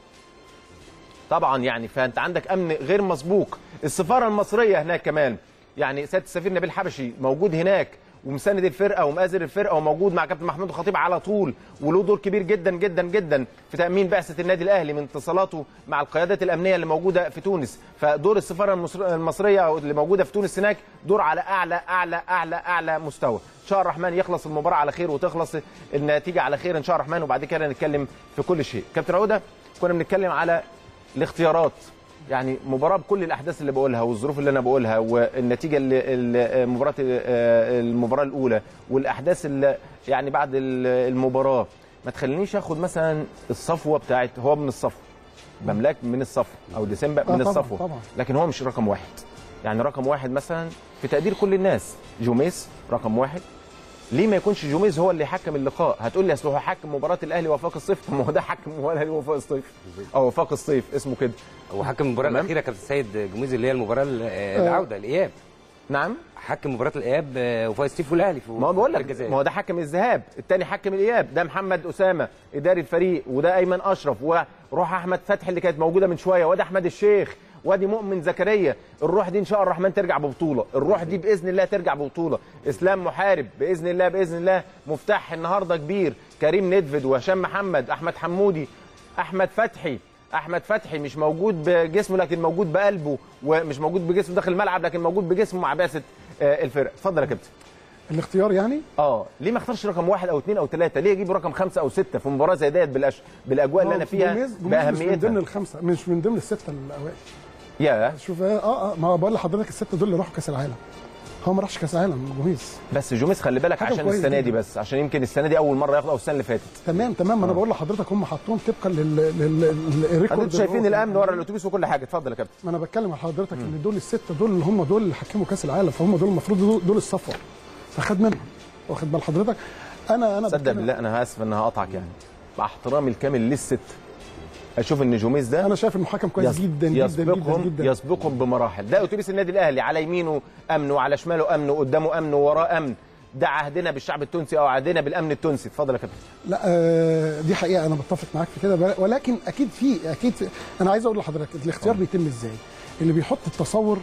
طبعا يعني فانت عندك امن غير مسبوق السفاره المصريه هناك كمان يعني سياده السفير نبيل حبشي موجود هناك ومساند الفرقه ومآزر الفرقه وموجود مع كابتن محمود الخطيب على طول وله دور كبير جدا جدا جدا في تامين بعثه النادي الاهلي من اتصالاته مع القيادات الامنيه اللي موجوده في تونس فدور السفاره المصر- المصريه أو اللي موجوده في تونس هناك دور على اعلى اعلى اعلى اعلى مستوى ان شاء الرحمن يخلص المباراه على خير وتخلص النتيجه على خير ان شاء الرحمن وبعد كده نتكلم في كل شيء كابتن عوده كنا بنتكلم على الاختيارات يعني مباراه بكل الاحداث اللي بقولها والظروف اللي انا بقولها والنتيجه اللي اللي- مباراه آه، المباراه الاولى والاحداث اللي يعني بعد ال- المباراه ما تخلينيش اخد مثلا الصفوه بتاعت هو من الصفوه بملاك من الصفوه او ديسمبر آه من طبعاً، الصفوه طبعاً. لكن هو مش رقم واحد يعني رقم واحد مثلا في تقدير كل الناس جوميس رقم واحد ليه ما يكونش جوميز هو اللي يحكم اللقاء هتقول لي اصل هو حكم مباراه الاهلي وفاق الصيف طب ما هو ده حكم مباراه الاهلي وفاق الصيف او وفاق الصيف اسمه كده هو حكم المباراه تمام. الاخيره كابتن سيد جميز اللي هي المباراه ال- العوده الاياب نعم حكم مباراه الاياب آه، وفاء ستيف والاهلي في ما هو بقول لك الجزائر. ما هو ده حكم الذهاب الثاني حكم الاياب ده محمد اسامه اداري الفريق وده ايمن اشرف وروح احمد فتحي اللي كانت موجوده من شويه وده احمد الشيخ وادي مؤمن زكريا الروح دي ان شاء الرحمن ترجع ببطوله الروح دي باذن الله ترجع ببطوله اسلام محارب باذن الله باذن الله مفتاح النهارده كبير كريم ندفد وهشام محمد احمد حمودي احمد فتحي احمد فتحي مش موجود بجسمه لكن موجود بقلبه ومش موجود بجسمه داخل الملعب لكن موجود بجسمه مع بعثه آه، الفرقه اتفضل يا كابتن الاختيار يعني اه ليه ما اختارش رقم واحد او اثنين او ثلاثه ليه يجيب رقم خمسه او سته في مباراه زي ديت بالأش... بالاجواء اللي انا فيها جوميز- جوميز مش من ضمن باهميتها الخمسه مش من ضمن السته الاوائل يا شوف اه اه ما هو بقول لحضرتك السته دول اللي راحوا كاس العالم هو ما راحش كاس العالم جوميز بس جوميز خلي بالك حكم عشان كويس السنه دي جدا. بس عشان يمكن السنه دي اول مره ياخد او السنه اللي فاتت تمام تمام ما انا بقول لحضرتك هم حطوهم طبقا لل لل- لل- للريكورد انتوا شايفين اللي هو- الامن ورا الاتوبيس وكل حاجه اتفضل يا كابتن ما انا بتكلم على حضرتك ان دول السته دول اللي هم دول اللي حكموا كاس العالم فهم دول المفروض دول, دول الصفوه فخد منهم واخد بال حضرتك انا انا صدق بتكلم- بالله انا اسف ان هقطعك يعني مع احترامي الكامل للست اشوف ان جوميز ده انا شايف انه حكم كويس يس- جدا جدا جدا يسبقهم جدا يسبقهم بمراحل ده اتوبيس النادي الاهلي على يمينه امن وعلى شماله امن وقدامه امن ووراه امن ده عهدنا بالشعب التونسي او عهدنا بالامن التونسي اتفضل يا كابتن لا آه، دي حقيقه انا بتفق معاك في كده بل- ولكن اكيد في اكيد في انا عايز اقول لحضرتك الاختيار بيتم ازاي اللي بيحط التصور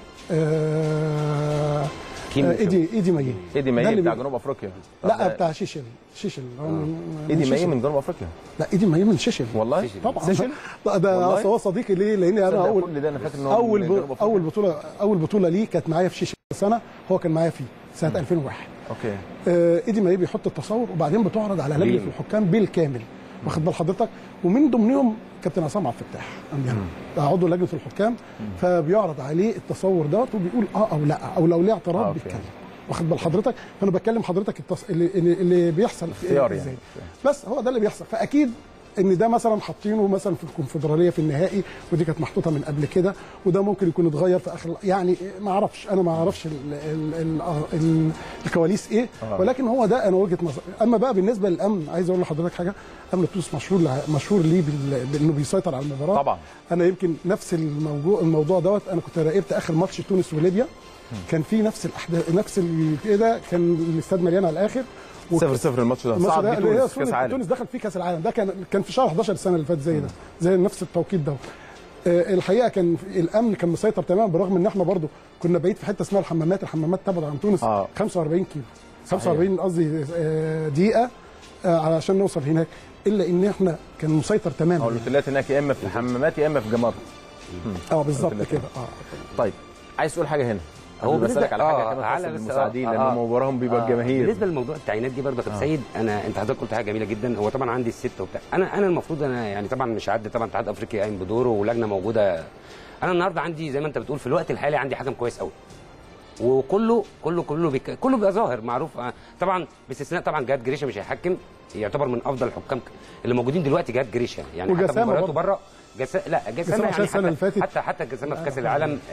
آه كيم آه، ايدي ايدي مايه ايدي ده مايه اللي بتاع بي- جنوب افريقيا لا طب بتاع شيشل شيشل هو من- من ايدي مايه شيشل. من جنوب افريقيا لا ايدي مايه من شيشل والله طبعا سيشل لا ده والله؟ أصل هو صديقي ليه لان انا تصدق اول كل ده انا فاكر ان هو اول من ب... جنوب أفريقيا. اول بطوله اول بطوله ليه كانت معايا في شيشل سنه هو كان معايا فيه سنه 2001 اوكي آه، ايدي مايه بيحط التصور وبعدين بتعرض على لجنه ليه؟ الحكام بالكامل واخد بال حضرتك ومن ضمنهم كابتن عصام عبد الفتاح عندنا عضو لجنه الحكام فبيعرض عليه التصور دوت وبيقول اه او لا او لو ليه اعتراض آه، أوكي. بيتكلم واخد بال حضرتك فانا بتكلم حضرتك التص... اللي, اللي اللي بيحصل في اختيار إزاي. يعني. بس هو ده اللي بيحصل فاكيد ان ده مثلا حاطينه مثلا في الكونفدراليه في النهائي ودي كانت محطوطه من قبل كده وده ممكن يكون اتغير في اخر يعني ما اعرفش انا ما اعرفش ال ال ال ال الكواليس ايه آه. ولكن هو ده انا وجهه نظري اما بقى بالنسبه للامن عايز اقول لحضرتك حاجه امن تونس مشهور لع- مشهور ليه بال- بانه بيسيطر على المباراه طبعا. انا يمكن نفس الموضوع الموضوع دوت انا كنت راقبت اخر ماتش تونس وليبيا كان في نفس الاحداث نفس ال- كده كان الاستاد مليان على الاخر وك- صفر صفر الماتش ده الماتش صعب ده بيه اللي هي تونس كاس تونس, عالم تونس دخل فيه كاس العالم ده كان كان في شهر 11 السنه اللي فاتت زي ده زي نفس التوقيت ده آه، الحقيقه كان في- الامن كان مسيطر تماما برغم ان احنا برضو كنا بعيد في حته اسمها الحمامات الحمامات تبعد عن تونس آه. 45 كيلو 45 قصدي آه، دقيقه آه، علشان نوصل هناك الا ان احنا كان مسيطر هو تماما الاوتيلات هناك يا اما في الحمامات يا اما في جمار اه بالظبط قلت لك. كده اه طيب عايز تقول حاجه هنا هو هو بالنسبة- بسالك على حاجه آه، كمان على خاصه بس- بالمساعدين آه، لان آه. مباراه بيبقى الجماهير بالنسبه لموضوع التعيينات دي برضه يا كابتن سيد انا انت حضرتك قلت حاجه جميله جدا هو طبعا عندي السته وبتاع انا انا المفروض انا يعني طبعا مش هعدي طبعا اتحاد افريقيا قايم بدوره ولجنه موجوده انا النهارده عندي زي ما انت بتقول في الوقت الحالي عندي حكم كويس قوي وكله كله كله بيك... كله بيبقى ظاهر معروف آه، طبعا باستثناء طبعا جهاد جريشه مش هيحكم يعتبر من افضل الحكام اللي موجودين دلوقتي جهاد جريشه يعني حتى وجسامة مباراته برضه. بره جس... لا جسامه جسامة عشان يعني السنة حتى اللي فاتت. حتى حتى جسامه في كاس العالم آه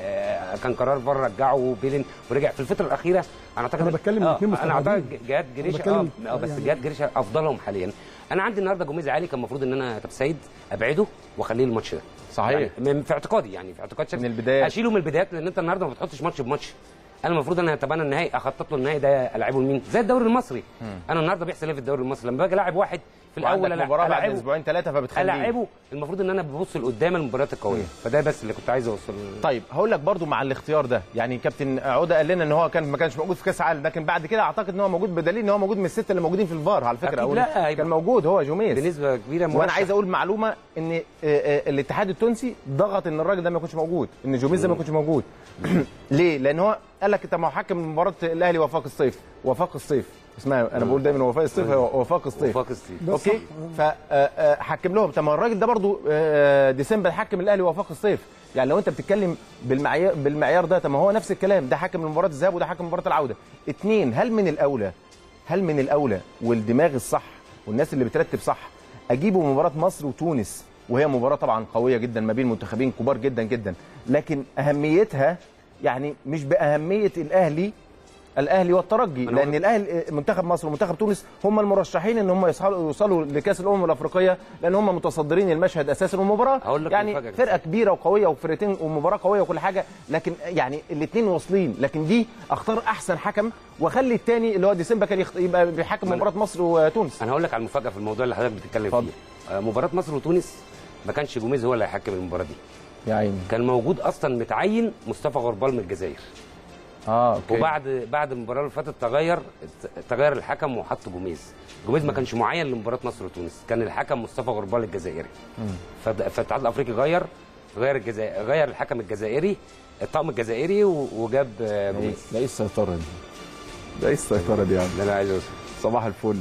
كان قرار فار رجعه بيلين ورجع في الفتره الاخيره انا اعتقد أنا بتكلم آه الاتنين انا اعتقد مستبعدين. جهاد جريشه بتكلم اه آه، بس يعني- جهاد جريشه افضلهم حاليا انا عندي النهارده جوميز عالي كان المفروض ان انا كابتن سيد ابعده واخليه الماتش ده صحيح. يعني من- في اعتقادي يعني في اعتقاد شخصي من البداية. اشيله من البدايات لان انت النهارده ما بتحطش ماتش بماتش انا المفروض انا اتبنى النهائي اخطط له النهائي ده العبه لمين زي الدوري المصري انا النهارده بيحصل ايه في الدوري المصري لما باجي العب واحد في الاول وعندك ألع- مباراه بعد ألعبه- اسبوعين ثلاثه فبتخليه العبه المفروض ان انا ببص لقدام المباريات القويه فده بس اللي كنت عايز اوصل طيب هقول لك برضو مع الاختيار ده يعني كابتن عوده قال لنا ان هو كان ما كانش موجود في كاس العالم لكن بعد كده اعتقد ان هو موجود بدليل ان هو موجود من السته اللي موجودين في الفار على فكره أكيد أو لا، هيبقى- كان موجود هو جوميز بنسبه كبيره وانا مرشح. عايز اقول معلومه ان آه، آه، الاتحاد التونسي ضغط ان الراجل ده ما يكونش موجود ان جوميز ده ما يكونش موجود ليه لان هو قال لك انت ما هو حكم مباراه الاهلي وفاق الصيف وفاق الصيف اسمها انا بقول دايما وفاق الصيف هو وفاق الصيف وفاق الصيف. ده اوكي صح. فحكم لهم طب ما الراجل ده برضو آه، ديسمبر حكم الاهلي وفاق الصيف يعني لو انت بتتكلم بالمعيار بالمعيار ده طب ما هو نفس الكلام ده حكم مباراه الذهاب وده حكم مباراه العوده اتنين هل من الاولى هل من الاولى والدماغ الصح والناس اللي بترتب صح اجيبوا مباراه مصر وتونس وهي مباراه طبعا قويه جدا ما بين منتخبين كبار جدا جدا لكن اهميتها يعني مش باهميه الاهلي الاهلي والترجي أنا لان هقول- الاهلي منتخب مصر ومنتخب تونس هم المرشحين ان هم يصلوا يوصلوا لكاس الامم الافريقيه لان هم متصدرين المشهد اساسا والمباراه هقول لك يعني مفاجأة فرقه كبيره وقويه وفرقتين ومباراه قويه وكل حاجه لكن يعني الاثنين واصلين لكن دي اختار احسن حكم واخلي الثاني اللي هو ديسمبر كان يخت... يبقى بيحكم مباراه مصر وتونس انا هقول لك على المفاجاه في الموضوع اللي حضرتك بتتكلم اتفضل. فيه آه، مباراه مصر وتونس ما كانش جوميز هو اللي هيحكم المباراه دي يا عيني كان موجود اصلا متعين مصطفى غربال من الجزائر اه اوكي وبعد بعد المباراه اللي فاتت تغير تغير الحكم وحط جوميز جوميز ما كانش معين لمباراه مصر وتونس كان الحكم مصطفى غربال الجزائري فد- فالاتحاد الافريقي غير غير الجزائر غير الحكم الجزائري الطاقم الجزائري و- وجاب آه، ده ايه جوميز ده ايه السيطره دي ده ايه السيطره دي يعني ده انا عايز أوصل. صباح الفل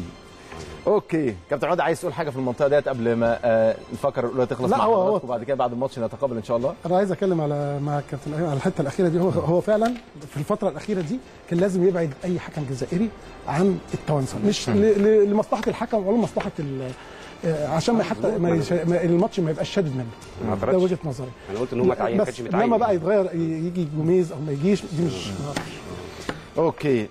اوكي كابتن عودة عايز تقول حاجه في المنطقه ديت قبل ما آه، الفقره الاولى تخلص لا، مع هو- هو- حضراتكم وبعد كده بعد الماتش نتقابل ان شاء الله انا عايز اتكلم على مع كابتن ايمن على الحته الاخيره دي هو هو فعلا في الفتره الاخيره دي كان لازم يبعد اي حكم جزائري عن التوانسه مش ل- ل- لمصلحه الحكم ولا لمصلحه ال- آه، عشان ما حتى ما يش- ما- الماتش ما يبقاش شادد ما منه اعترضش. ده وجهه نظري انا قلت ان هو متعين ما بس كانش متعين لما بقى يتغير ي- يجي جوميز او ما يجيش دي مش ما أعرفش. اوكي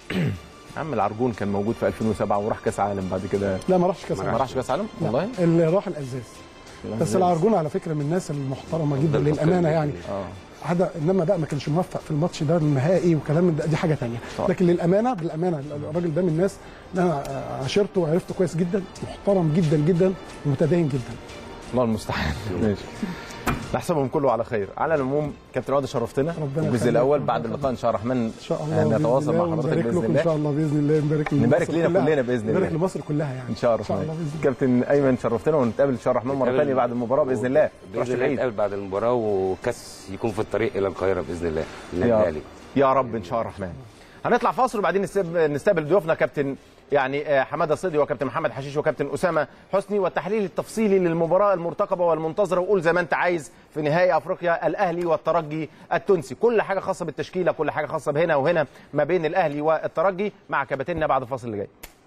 عم العرجون كان موجود في 2007 وراح كاس عالم بعد كده لا ما راحش كاس ما العالم. راحش كاس عالم والله اللي راح الازاز بس العرجون على فكره من الناس المحترمه جدا ده للامانه الفكرة يعني اه هذا انما بقى ما كانش موفق في الماتش ده النهائي وكلام من ده دي حاجه تانية طبعا. لكن للامانه بالامانه الراجل ده من الناس اللي انا عاشرته وعرفته كويس جدا محترم جدا جدا ومتدين جدا الله المستعان ماشي نحسبهم كله على خير على العموم كابتن عوده شرفتنا ربنا الجزء يخليك. الاول بعد اللقاء ان شاء الله الرحمن ان شاء الله نتواصل بإذن مع الله حضرتك ونبارك باذن لكم ان الله شاء الله باذن الله نبارك لمصر نبارك لينا كلها. كلنا بإذن الله. نبارك لمصر كلها يعني ان شاء الله ان شاء الله الرحمن باذن الله كابتن ايمن شرفتنا ونتقابل ان شاء الله الرحمن مره نتقابل- ثانيه بعد المباراه باذن الله تروحش باذن الله بعيد نتقابل بعد المباراه وكاس يكون في الطريق الى القاهره باذن الله النادي يا, الاهلي يا رب ان شاء الله الرحمن هنطلع فاصل وبعدين نستقبل, نستقبل ضيوفنا كابتن يعني آه، حماده صدي وكابتن محمد حشيش وكابتن اسامه حسني والتحليل التفصيلي للمباراه المرتقبه والمنتظره وقول زي ما انت عايز في نهائي افريقيا الاهلي والترجي التونسي كل حاجه خاصه بالتشكيله كل حاجه خاصه بهنا وهنا ما بين الاهلي والترجي مع كباتننا بعد الفاصل اللي جاي